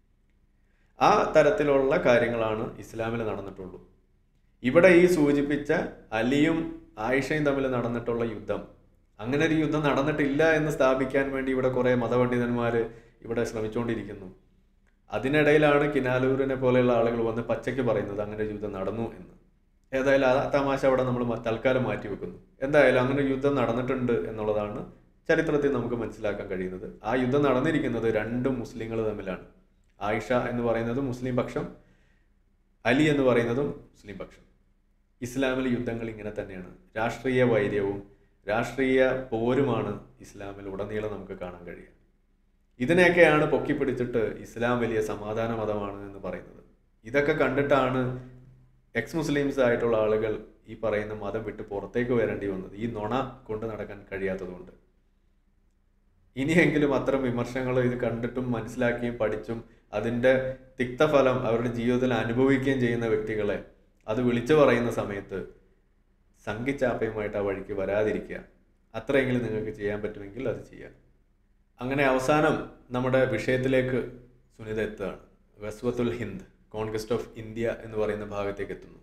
ആ തരത്തിലുള്ള കാര്യങ്ങളാണ് ഇസ്ലാമിൽ നടന്നിട്ടുള്ളൂ ഇവിടെ ഈ സൂചിപ്പിച്ച അലിയും ആയിഷയും തമ്മിൽ നടന്നിട്ടുള്ള യുദ്ധം അങ്ങനെ ഒരു യുദ്ധം നടന്നിട്ടില്ല എന്ന് സ്ഥാപിക്കാൻ വേണ്ടി ഇവിടെ കുറേ മതപണ്ഡിതന്മാർ ഇവിടെ ശ്രമിച്ചുകൊണ്ടിരിക്കുന്നു അതിനിടയിലാണ് കിനാലൂരിനെ പോലെയുള്ള ആളുകൾ വന്ന് പച്ചയ്ക്ക് പറയുന്നത് അങ്ങനെ ഒരു യുദ്ധം നടന്നു എന്ന് ഏതായാലും ആ തമാശ അവിടെ നമ്മൾ മ- തൽക്കാലം മാറ്റി വെക്കുന്നു എന്തായാലും അങ്ങനെ ഒരു യുദ്ധം നടന്നിട്ടുണ്ട് എന്നുള്ളതാണ് ചരിത്രത്തിൽ നമുക്ക് മനസ്സിലാക്കാൻ കഴിയുന്നത് ആ യുദ്ധം നടന്നിരിക്കുന്നത് രണ്ട് മുസ്ലിങ്ങൾ തമ്മിലാണ് ആയിഷ എന്ന് പറയുന്നത് മുസ്ലിം പക്ഷം അലി എന്ന് പറയുന്നതും മുസ്ലിം പക്ഷം ഇസ്ലാമിൽ യുദ്ധങ്ങൾ ഇങ്ങനെ തന്നെയാണ് രാഷ്ട്രീയ വൈര്യവും രാഷ്ട്രീയ പോരുമാണ് ഇസ്ലാമിൽ ഉടനീളം നമുക്ക് കാണാൻ കഴിയുക ഇതിനെയൊക്കെയാണ് പൊക്കിപ്പിടിച്ചിട്ട് ഇസ്ലാം വലിയ സമാധാന മതമാണ് എന്ന് പറയുന്നത് ഇതൊക്കെ കണ്ടിട്ടാണ് എക്സ് മുസ്ലിംസ് ആയിട്ടുള്ള ആളുകൾ ഈ പറയുന്ന മതം വിട്ട് പുറത്തേക്ക് വരേണ്ടി വന്നത് ഈ നുണ കൊണ്ട് നടക്കാൻ കഴിയാത്തതുകൊണ്ട് ഇനിയെങ്കിലും അത്തരം വിമർശനങ്ങൾ ഇത് കണ്ടിട്ടും മനസ്സിലാക്കിയും പഠിച്ചും അതിൻ്റെ തിക്തഫലം അവരുടെ ജീവിതത്തിൽ അനുഭവിക്കുകയും ചെയ്യുന്ന വ്യക്തികളെ അത് വിളിച്ചു പറയുന്ന സമയത്ത് സംഘിച്ചാപ്പയുമായിട്ട് ആ വഴിക്ക് വരാതിരിക്കുക അത്രയെങ്കിലും നിങ്ങൾക്ക് ചെയ്യാൻ പറ്റുമെങ്കിൽ അത് ചെയ്യാം അങ്ങനെ അവസാനം നമ്മുടെ വിഷയത്തിലേക്ക് സുനിത എത്തുകയാണ് ഗസ്വത്തുൽ ഹിന്ദ് കോൺക്വസ്റ്റ് ഓഫ് ഇന്ത്യ എന്ന് പറയുന്ന ഭാഗത്തേക്ക് എത്തുന്നു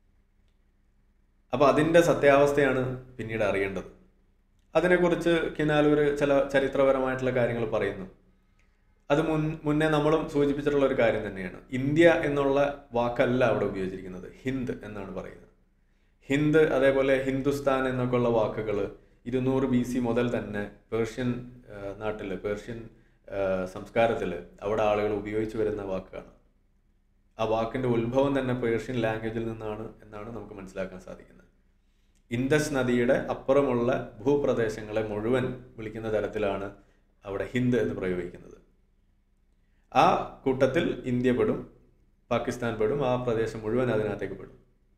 അപ്പോൾ അതിൻ്റെ സത്യാവസ്ഥയാണ് പിന്നീട് അറിയേണ്ടത് അതിനെക്കുറിച്ച് കിനാലൂർ ചില ചരിത്രപരമായിട്ടുള്ള കാര്യങ്ങൾ പറയുന്നു അത് മുൻ മുന്നേ നമ്മളും സൂചിപ്പിച്ചിട്ടുള്ള ഒരു കാര്യം തന്നെയാണ് ഇന്ത്യ എന്നുള്ള വാക്കല്ല അവിടെ ഉപയോഗിച്ചിരിക്കുന്നത് ഹിന്ദ് എന്നാണ് പറയുന്നത് ഹിന്ദ് അതേപോലെ ഹിന്ദുസ്ഥാൻ എന്നൊക്കെയുള്ള വാക്കുകൾ ഇരുന്നൂറ് ബി സി മുതൽ തന്നെ പേർഷ്യൻ നാട്ടിൽ പേർഷ്യൻ സംസ്കാരത്തിൽ അവിടെ ആളുകൾ ഉപയോഗിച്ചു വരുന്ന വാക്കാണ് ആ വാക്കിൻ്റെ ഉത്ഭവം തന്നെ പേർഷ്യൻ ലാംഗ്വേജിൽ നിന്നാണ് എന്നാണ് നമുക്ക് മനസ്സിലാക്കാൻ സാധിക്കുന്നത് ഇൻഡസ് നദിയുടെ അപ്പുറമുള്ള ഭൂപ്രദേശങ്ങളെ മുഴുവൻ വിളിക്കുന്ന തരത്തിലാണ് അവിടെ ഹിന്ദ് എന്ന് പ്രയോഗിക്കുന്നത് ആ കൂട്ടത്തിൽ ഇന്ത്യ പെടും പാകിസ്ഥാൻ പെടും ആ പ്രദേശം മുഴുവൻ അതിനകത്തേക്ക് പെടും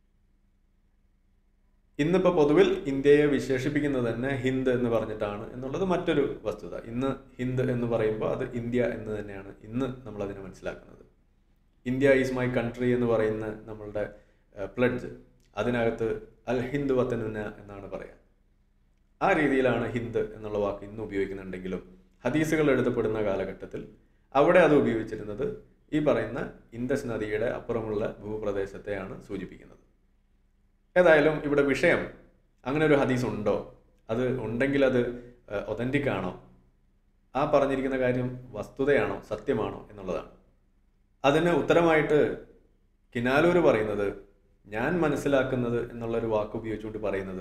ഇന്നിപ്പോൾ പൊതുവിൽ ഇന്ത്യയെ വിശേഷിപ്പിക്കുന്നത് തന്നെ ഹിന്ദ് എന്ന് പറഞ്ഞിട്ടാണ് എന്നുള്ളത് മറ്റൊരു വസ്തുത ഇന്ന് ഹിന്ദ് എന്ന് പറയുമ്പോൾ അത് ഇന്ത്യ എന്ന് തന്നെയാണ് ഇന്ന് നമ്മൾ അതിനെ മനസ്സിലാക്കുന്നത് ഇന്ത്യ ഈസ് മൈ കൺട്രി എന്ന് പറയുന്ന നമ്മളുടെ പ്ലഡ്ജ് അതിനകത്ത് അൽ ഹിന്ദ് വത്തനുന എന്നാണ് പറയാം ആ രീതിയിലാണ് ഹിന്ദ് എന്നുള്ള വാക്ക് ഇന്ന് ഉപയോഗിക്കുന്നുണ്ടെങ്കിലും ഹദീസുകൾ എഴുതപ്പെടുന്ന കാലഘട്ടത്തിൽ അവിടെ അത് ഉപയോഗിച്ചിരുന്നത് ഈ പറയുന്ന ഇൻഡസ് നദിയുടെ അപ്പുറമുള്ള ഭൂപ്രദേശത്തെയാണ് സൂചിപ്പിക്കുന്നത് ഏതായാലും ഇവിടെ വിഷയം അങ്ങനെ ഒരു ഹദീസ് ഉണ്ടോ അത് ഉണ്ടെങ്കിൽ അത് ഒതൻറ്റിക് ആണോ ആ പറഞ്ഞിരിക്കുന്ന കാര്യം വസ്തുതയാണോ സത്യമാണോ എന്നുള്ളതാണ് അതിന് ഉത്തരമായിട്ട് കിനാലൂർ പറയുന്നത് ഞാൻ മനസ്സിലാക്കുന്നത് എന്നുള്ളൊരു വാക്ക് ഉപയോഗിച്ചുകൊണ്ട് പറയുന്നത്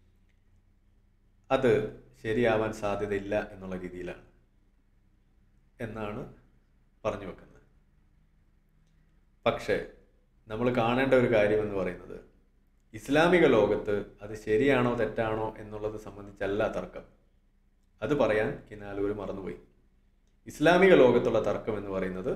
അത് ശരിയാവാൻ സാധ്യതയില്ല എന്നുള്ള രീതിയിലാണ് എന്നാണ് പറഞ്ഞു വെക്കുന്നത് പക്ഷേ നമ്മൾ കാണേണ്ട ഒരു കാര്യം എന്ന് പറയുന്നത് ഇസ്ലാമിക ലോകത്ത് അത് ശരിയാണോ തെറ്റാണോ എന്നുള്ളത് സംബന്ധിച്ചല്ല തർക്കം അത് പറയാൻ കിനാലൂർ മറന്നുപോയി ഇസ്ലാമിക ലോകത്തുള്ള തർക്കം എന്ന് പറയുന്നത്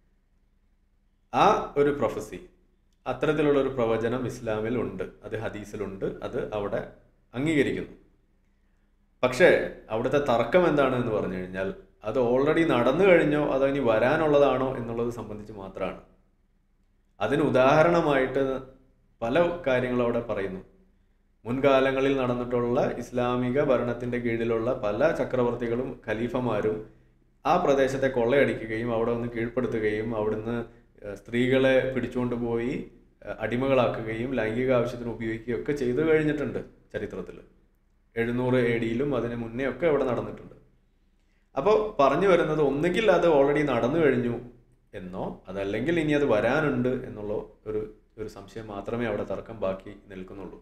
ആ ഒരു പ്രൊഫസി അത്തരത്തിലുള്ള ഒരു പ്രവചനം ഇസ്ലാമിൽ ഉണ്ട് അത് ഹദീസിലുണ്ട് അത് അവിടെ അംഗീകരിക്കുന്നു പക്ഷേ അവിടുത്തെ തർക്കം എന്താണ് എന്ന് പറഞ്ഞു കഴിഞ്ഞാൽ അത് ഓൾറെഡി നടന്നു കഴിഞ്ഞോ അതോ ഇനി വരാനുള്ളതാണോ എന്നുള്ളത് സംബന്ധിച്ച് മാത്രമാണ് അതിന് ഉദാഹരണമായിട്ട് പല കാര്യങ്ങളും അവിടെ പറയുന്നു മുൻകാലങ്ങളിൽ നടന്നിട്ടുള്ള ഇസ്ലാമിക ഭരണത്തിൻ്റെ കീഴിലുള്ള പല ചക്രവർത്തികളും ഖലീഫമാരും ആ പ്രദേശത്തെ കൊള്ളയടിക്കുകയും അവിടെ നിന്ന് കീഴ്പ്പെടുത്തുകയും അവിടുന്ന് സ്ത്രീകളെ പിടിച്ചുകൊണ്ട് പോയി അടിമകളാക്കുകയും ലൈംഗിക ആവശ്യത്തിന് ഉപയോഗിക്കുകയും ഒക്കെ ചെയ്തു കഴിഞ്ഞിട്ടുണ്ട് ചരിത്രത്തിൽ എഴുന്നൂറ് എ ഡിയിലും അതിന് മുന്നേ ഒക്കെ അവിടെ നടന്നിട്ടുണ്ട് അപ്പോൾ പറഞ്ഞു വരുന്നത് ഒന്നുകിൽ അത് ഓൾറെഡി നടന്നു കഴിഞ്ഞു എന്നോ അതല്ലെങ്കിൽ ഇനി അത് വരാനുണ്ട് എന്നുള്ള ഒരു ഒരു സംശയം മാത്രമേ അവിടെ തർക്കം ബാക്കി നിൽക്കുന്നുള്ളൂ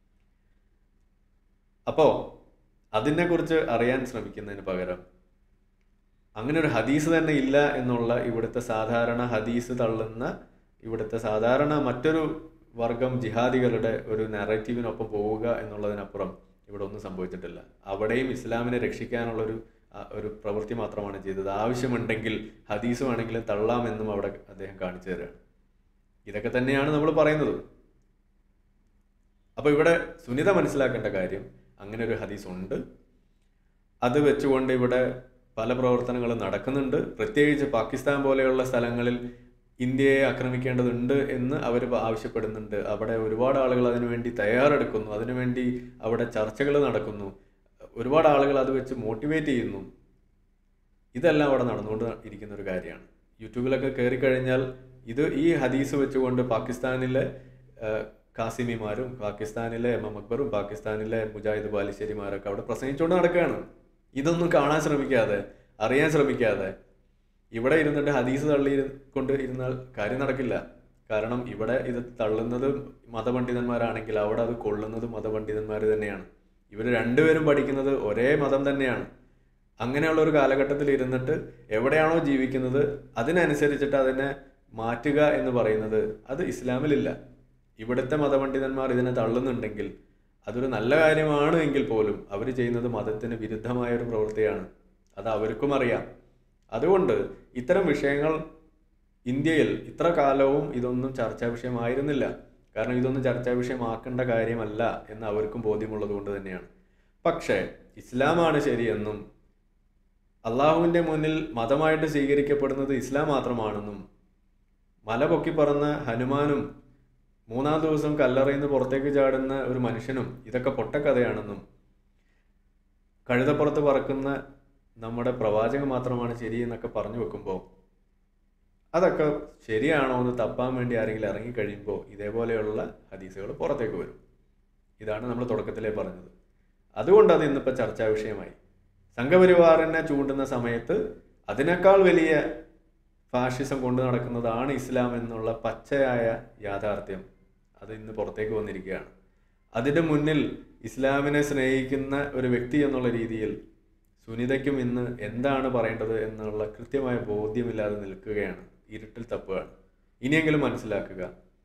അപ്പോൾ അതിനെക്കുറിച്ച് അറിയാൻ ശ്രമിക്കുന്നതിന് പകരം അങ്ങനെ ഒരു ഹദീസ് തന്നെ ഇല്ല എന്നുള്ള ഇവിടുത്തെ സാധാരണ ഹദീസ് തള്ളുന്ന ഇവിടുത്തെ സാധാരണ മറ്റൊരു വർഗം ജിഹാദികളുടെ ഒരു നെറേറ്റീവിനൊപ്പം പോവുക എന്നുള്ളതിനപ്പുറം ഇവിടെ ഒന്നും സംഭവിച്ചിട്ടില്ല അവിടെയും ഇസ്ലാമിനെ രക്ഷിക്കാനുള്ള ഒരു ആ, ഒരു പ്രവൃത്തി മാത്രമാണ് ചെയ്തത് ആവശ്യമുണ്ടെങ്കിൽ ഹദീസ് വേണമെങ്കിലും തള്ളാമെന്നും അവിടെ അദ്ദേഹം കാണിച്ചു തരാണ് ഇതൊക്കെ തന്നെയാണ് നമ്മൾ പറയുന്നത് അപ്പോൾ ഇവിടെ സുനിത മനസ്സിലാക്കേണ്ട കാര്യം അങ്ങനെ ഒരു ഹദീസ് ഉണ്ട് അത് വെച്ചുകൊണ്ട് ഇവിടെ പല പ്രവർത്തനങ്ങളും നടക്കുന്നുണ്ട് പ്രത്യേകിച്ച് പാകിസ്ഥാൻ പോലെയുള്ള സ്ഥലങ്ങളിൽ ഇന്ത്യയെ ആക്രമിക്കേണ്ടതുണ്ട് എന്ന് അവർ ആവശ്യപ്പെടുന്നുണ്ട് അവിടെ ഒരുപാട് ആളുകൾ അതിനുവേണ്ടി തയ്യാറെടുക്കുന്നു അതിനുവേണ്ടി അവിടെ ചർച്ചകൾ നടക്കുന്നു ഒരുപാട് ആളുകൾ അത് വെച്ച് മോട്ടിവേറ്റ് ചെയ്യുന്നു ഇതെല്ലാം അവിടെ നടന്നുകൊണ്ട് ഇരിക്കുന്ന ഒരു കാര്യമാണ് യൂട്യൂബിലൊക്കെ കയറി കഴിഞ്ഞാൽ ഇത് ഈ ഹദീസ് വെച്ചുകൊണ്ട് പാകിസ്ഥാനിലെ ആ, കാസിമിമാരും പാകിസ്ഥാനിലെ എം എം അക്ബറും പാകിസ്ഥാനിലെ മുജാഹിദ് ബാലിശ്ശേരിമാരൊക്കെ അവിടെ പ്രസംഗിച്ചുകൊണ്ട് നടക്കുകയാണ് ഇതൊന്നും കാണാൻ ശ്രമിക്കാതെ അറിയാൻ ശ്രമിക്കാതെ ഇവിടെ ഇരുന്നിട്ട് ഹദീസ് തള്ളി കൊണ്ട് ഇരുന്നാൽ കാര്യം നടക്കില്ല കാരണം ഇവിടെ ഇത് തള്ളുന്നത് മതപണ്ഡിതന്മാരാണെങ്കിൽ അവിടെ അത് കൊള്ളുന്നത് മതപണ്ഡിതന്മാർ തന്നെയാണ് ഇവർ രണ്ടുപേരും പഠിക്കുന്നത് ഒരേ മതം തന്നെയാണ് അങ്ങനെയുള്ള ഒരു കാലഘട്ടത്തിൽ ഇരുന്നിട്ട് എവിടെയാണോ ജീവിക്കുന്നത് അതിനനുസരിച്ചിട്ട് അതിനെ മാറ്റുക എന്ന് പറയുന്നത് അത് ഇസ്ലാമിലില്ല ഇവിടുത്തെ മതപണ്ഡിതന്മാർ ഇതിനെ തള്ളുന്നുണ്ടെങ്കിൽ അതൊരു നല്ല കാര്യമാണ് എങ്കിൽ പോലും അവർ ചെയ്യുന്നത് മതത്തിന് വിരുദ്ധമായ ഒരു പ്രവൃത്തിയാണ് അത് അവർക്കും അറിയാം അതുകൊണ്ട് ഇത്തരം വിഷയങ്ങൾ ഇന്ത്യയിൽ ഇത്ര കാലവും ഇതൊന്നും ചർച്ചാ വിഷയമായിരുന്നില്ല കാരണം ഇതൊന്നും ചർച്ചാ വിഷയമാക്കേണ്ട കാര്യമല്ല എന്ന് അവർക്കും ബോധ്യമുള്ളത് കൊണ്ട് തന്നെയാണ് പക്ഷേ ഇസ്ലാമാണ് ശരിയെന്നും അള്ളാഹുവിൻ്റെ മുന്നിൽ മതമായിട്ട് സ്വീകരിക്കപ്പെടുന്നത് ഇസ്ലാം മാത്രമാണെന്നും മല പൊക്കി പറന്ന ഹനുമാനും മൂന്നാം ദിവസം കല്ലറയിൽ നിന്ന് പുറത്തേക്ക് ചാടുന്ന ഒരു മനുഷ്യനും ഇതൊക്കെ പൊട്ടക്കഥയാണെന്നും കഴുതപ്പുറത്ത് പറക്കുന്ന നമ്മുടെ പ്രവാചകൻ മാത്രമാണ് ശരി എന്നൊക്കെ പറഞ്ഞു വെക്കുമ്പോൾ അതൊക്കെ ശരിയാണോ എന്ന് തപ്പാൻ വേണ്ടി ആരെങ്കിലും ഇറങ്ങിക്കഴിയുമ്പോൾ ഇതേപോലെയുള്ള ഹദീസുകൾ പുറത്തേക്ക് വരും ഇതാണ് നമ്മൾ തുടക്കത്തിലേ പറഞ്ഞത് അതുകൊണ്ട് അത് ഇന്നിപ്പോൾ ചർച്ചാ വിഷയമായി സംഘപരിവാറിനെ ചൂണ്ടുന്ന സമയത്ത് അതിനേക്കാൾ വലിയ ഫാഷിസം കൊണ്ടു നടക്കുന്നതാണ് ഇസ്ലാം എന്നുള്ള പച്ചയായ യാഥാർത്ഥ്യം അത് ഇന്ന് പുറത്തേക്ക് വന്നിരിക്കുകയാണ് അതിൻ്റെ മുന്നിൽ ഇസ്ലാമിനെ സ്നേഹിക്കുന്ന ഒരു വ്യക്തി എന്നുള്ള രീതിയിൽ സുനിതയ്ക്കും ഇന്ന് എന്താണ് പറയേണ്ടത് എന്നുള്ള കൃത്യമായ ബോധ്യമില്ലാതെ നിൽക്കുകയാണ് ഇരുട്ടിൽ തപ്പുകയാണ് ഇനിയെങ്കിലും മനസ്സിലാക്കുക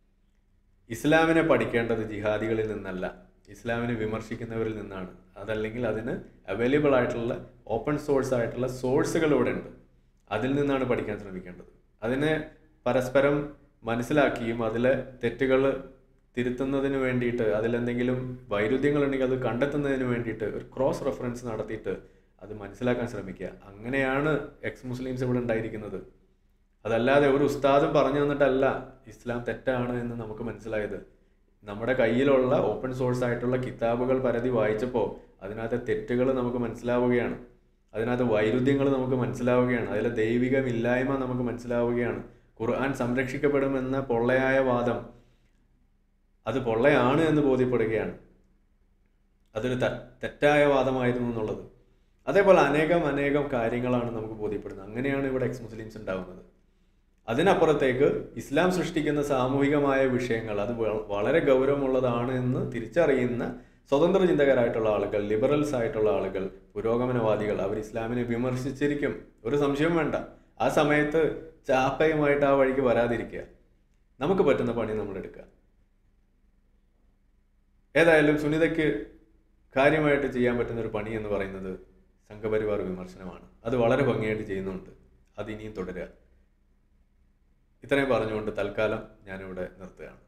ഇസ്ലാമിനെ പഠിക്കേണ്ടത് ജിഹാദികളിൽ നിന്നല്ല ഇസ്ലാമിനെ വിമർശിക്കുന്നവരിൽ നിന്നാണ് അതല്ലെങ്കിൽ അതിന് അവൈലബിൾ ആയിട്ടുള്ള ഓപ്പൺ സോഴ്സ് ആയിട്ടുള്ള സോഴ്സുകൾ ഇവിടെ ഉണ്ട് അതിൽ നിന്നാണ് പഠിക്കാൻ ശ്രമിക്കേണ്ടത് അതിനെ പരസ്പരം മനസ്സിലാക്കിയും അതിലെ തെറ്റുകൾ തിരുത്തുന്നതിന് വേണ്ടിയിട്ട് അതിലെന്തെങ്കിലും വൈരുദ്ധ്യങ്ങളുണ്ടെങ്കിൽ അത് കണ്ടെത്തുന്നതിന് വേണ്ടിയിട്ട് ഒരു ക്രോസ് റെഫറൻസ് നടത്തിയിട്ട് അത് മനസ്സിലാക്കാൻ ശ്രമിക്കുക അങ്ങനെയാണ് എക്സ് മുസ്ലിംസ് ഇവിടെ ഉണ്ടായിരിക്കുന്നത് അതല്ലാതെ ഒരു ഉസ്താദും പറഞ്ഞു തന്നിട്ടല്ല ഇസ്ലാം തെറ്റാണ് എന്ന് നമുക്ക് മനസ്സിലായത് നമ്മുടെ കയ്യിലുള്ള ഓപ്പൺ സോഴ്സ് ആയിട്ടുള്ള കിതാബുകൾ പരതി വായിച്ചപ്പോൾ അതിനകത്തെ തെറ്റുകൾ നമുക്ക് മനസ്സിലാവുകയാണ് അതിനകത്ത് വൈരുദ്ധ്യങ്ങൾ നമുക്ക് മനസ്സിലാവുകയാണ് അതിലെ ദൈവികമില്ലായ്മ നമുക്ക് മനസ്സിലാവുകയാണ് ഖുർആൻ സംരക്ഷിക്കപ്പെടുമെന്ന പൊള്ളയായ വാദം അത് പൊള്ളയാണ് എന്ന് ബോധ്യപ്പെടുകയാണ് അതൊരു ത- തെറ്റായ വാദമായിരുന്നു എന്നുള്ളത് അതേപോലെ അനേകം അനേകം കാര്യങ്ങളാണ് നമുക്ക് ബോധ്യപ്പെടുന്നത് അങ്ങനെയാണ് ഇവിടെ എക്സ് മുസ്ലിംസ് ഉണ്ടാകുന്നത് അതിനപ്പുറത്തേക്ക് ഇസ്ലാം സൃഷ്ടിക്കുന്ന സാമൂഹികമായ വിഷയങ്ങൾ അത് വ- വളരെ ഗൗരവമുള്ളതാണ് എന്ന് തിരിച്ചറിയുന്ന സ്വതന്ത്ര ചിന്തകരായിട്ടുള്ള ആളുകൾ ലിബറൽസ് ആയിട്ടുള്ള ആളുകൾ പുരോഗമനവാദികൾ അവർ ഇസ്ലാമിനെ വിമർശിച്ചിരിക്കും ഒരു സംശയവും വേണ്ട ആ സമയത്ത് ചാപ്പയുമായിട്ട് ആ വഴിക്ക് വരാതിരിക്കുക നമുക്ക് പറ്റുന്ന പണി നമ്മൾ എടുക്കുക ഏതായാലും സുനിതയ്ക്ക് കാര്യമായിട്ട് ചെയ്യാൻ പറ്റുന്ന ഒരു പണി എന്ന് പറയുന്നത് സംഘപരിവാർ വിമർശനമാണ് അത് വളരെ ഭംഗിയായിട്ട് ചെയ്യുന്നുണ്ട് അത് ഇനിയും തുടരുക ഇത്രയും പറഞ്ഞുകൊണ്ട് തൽക്കാലം ഞാനിവിടെ നിർത്തുകയാണ്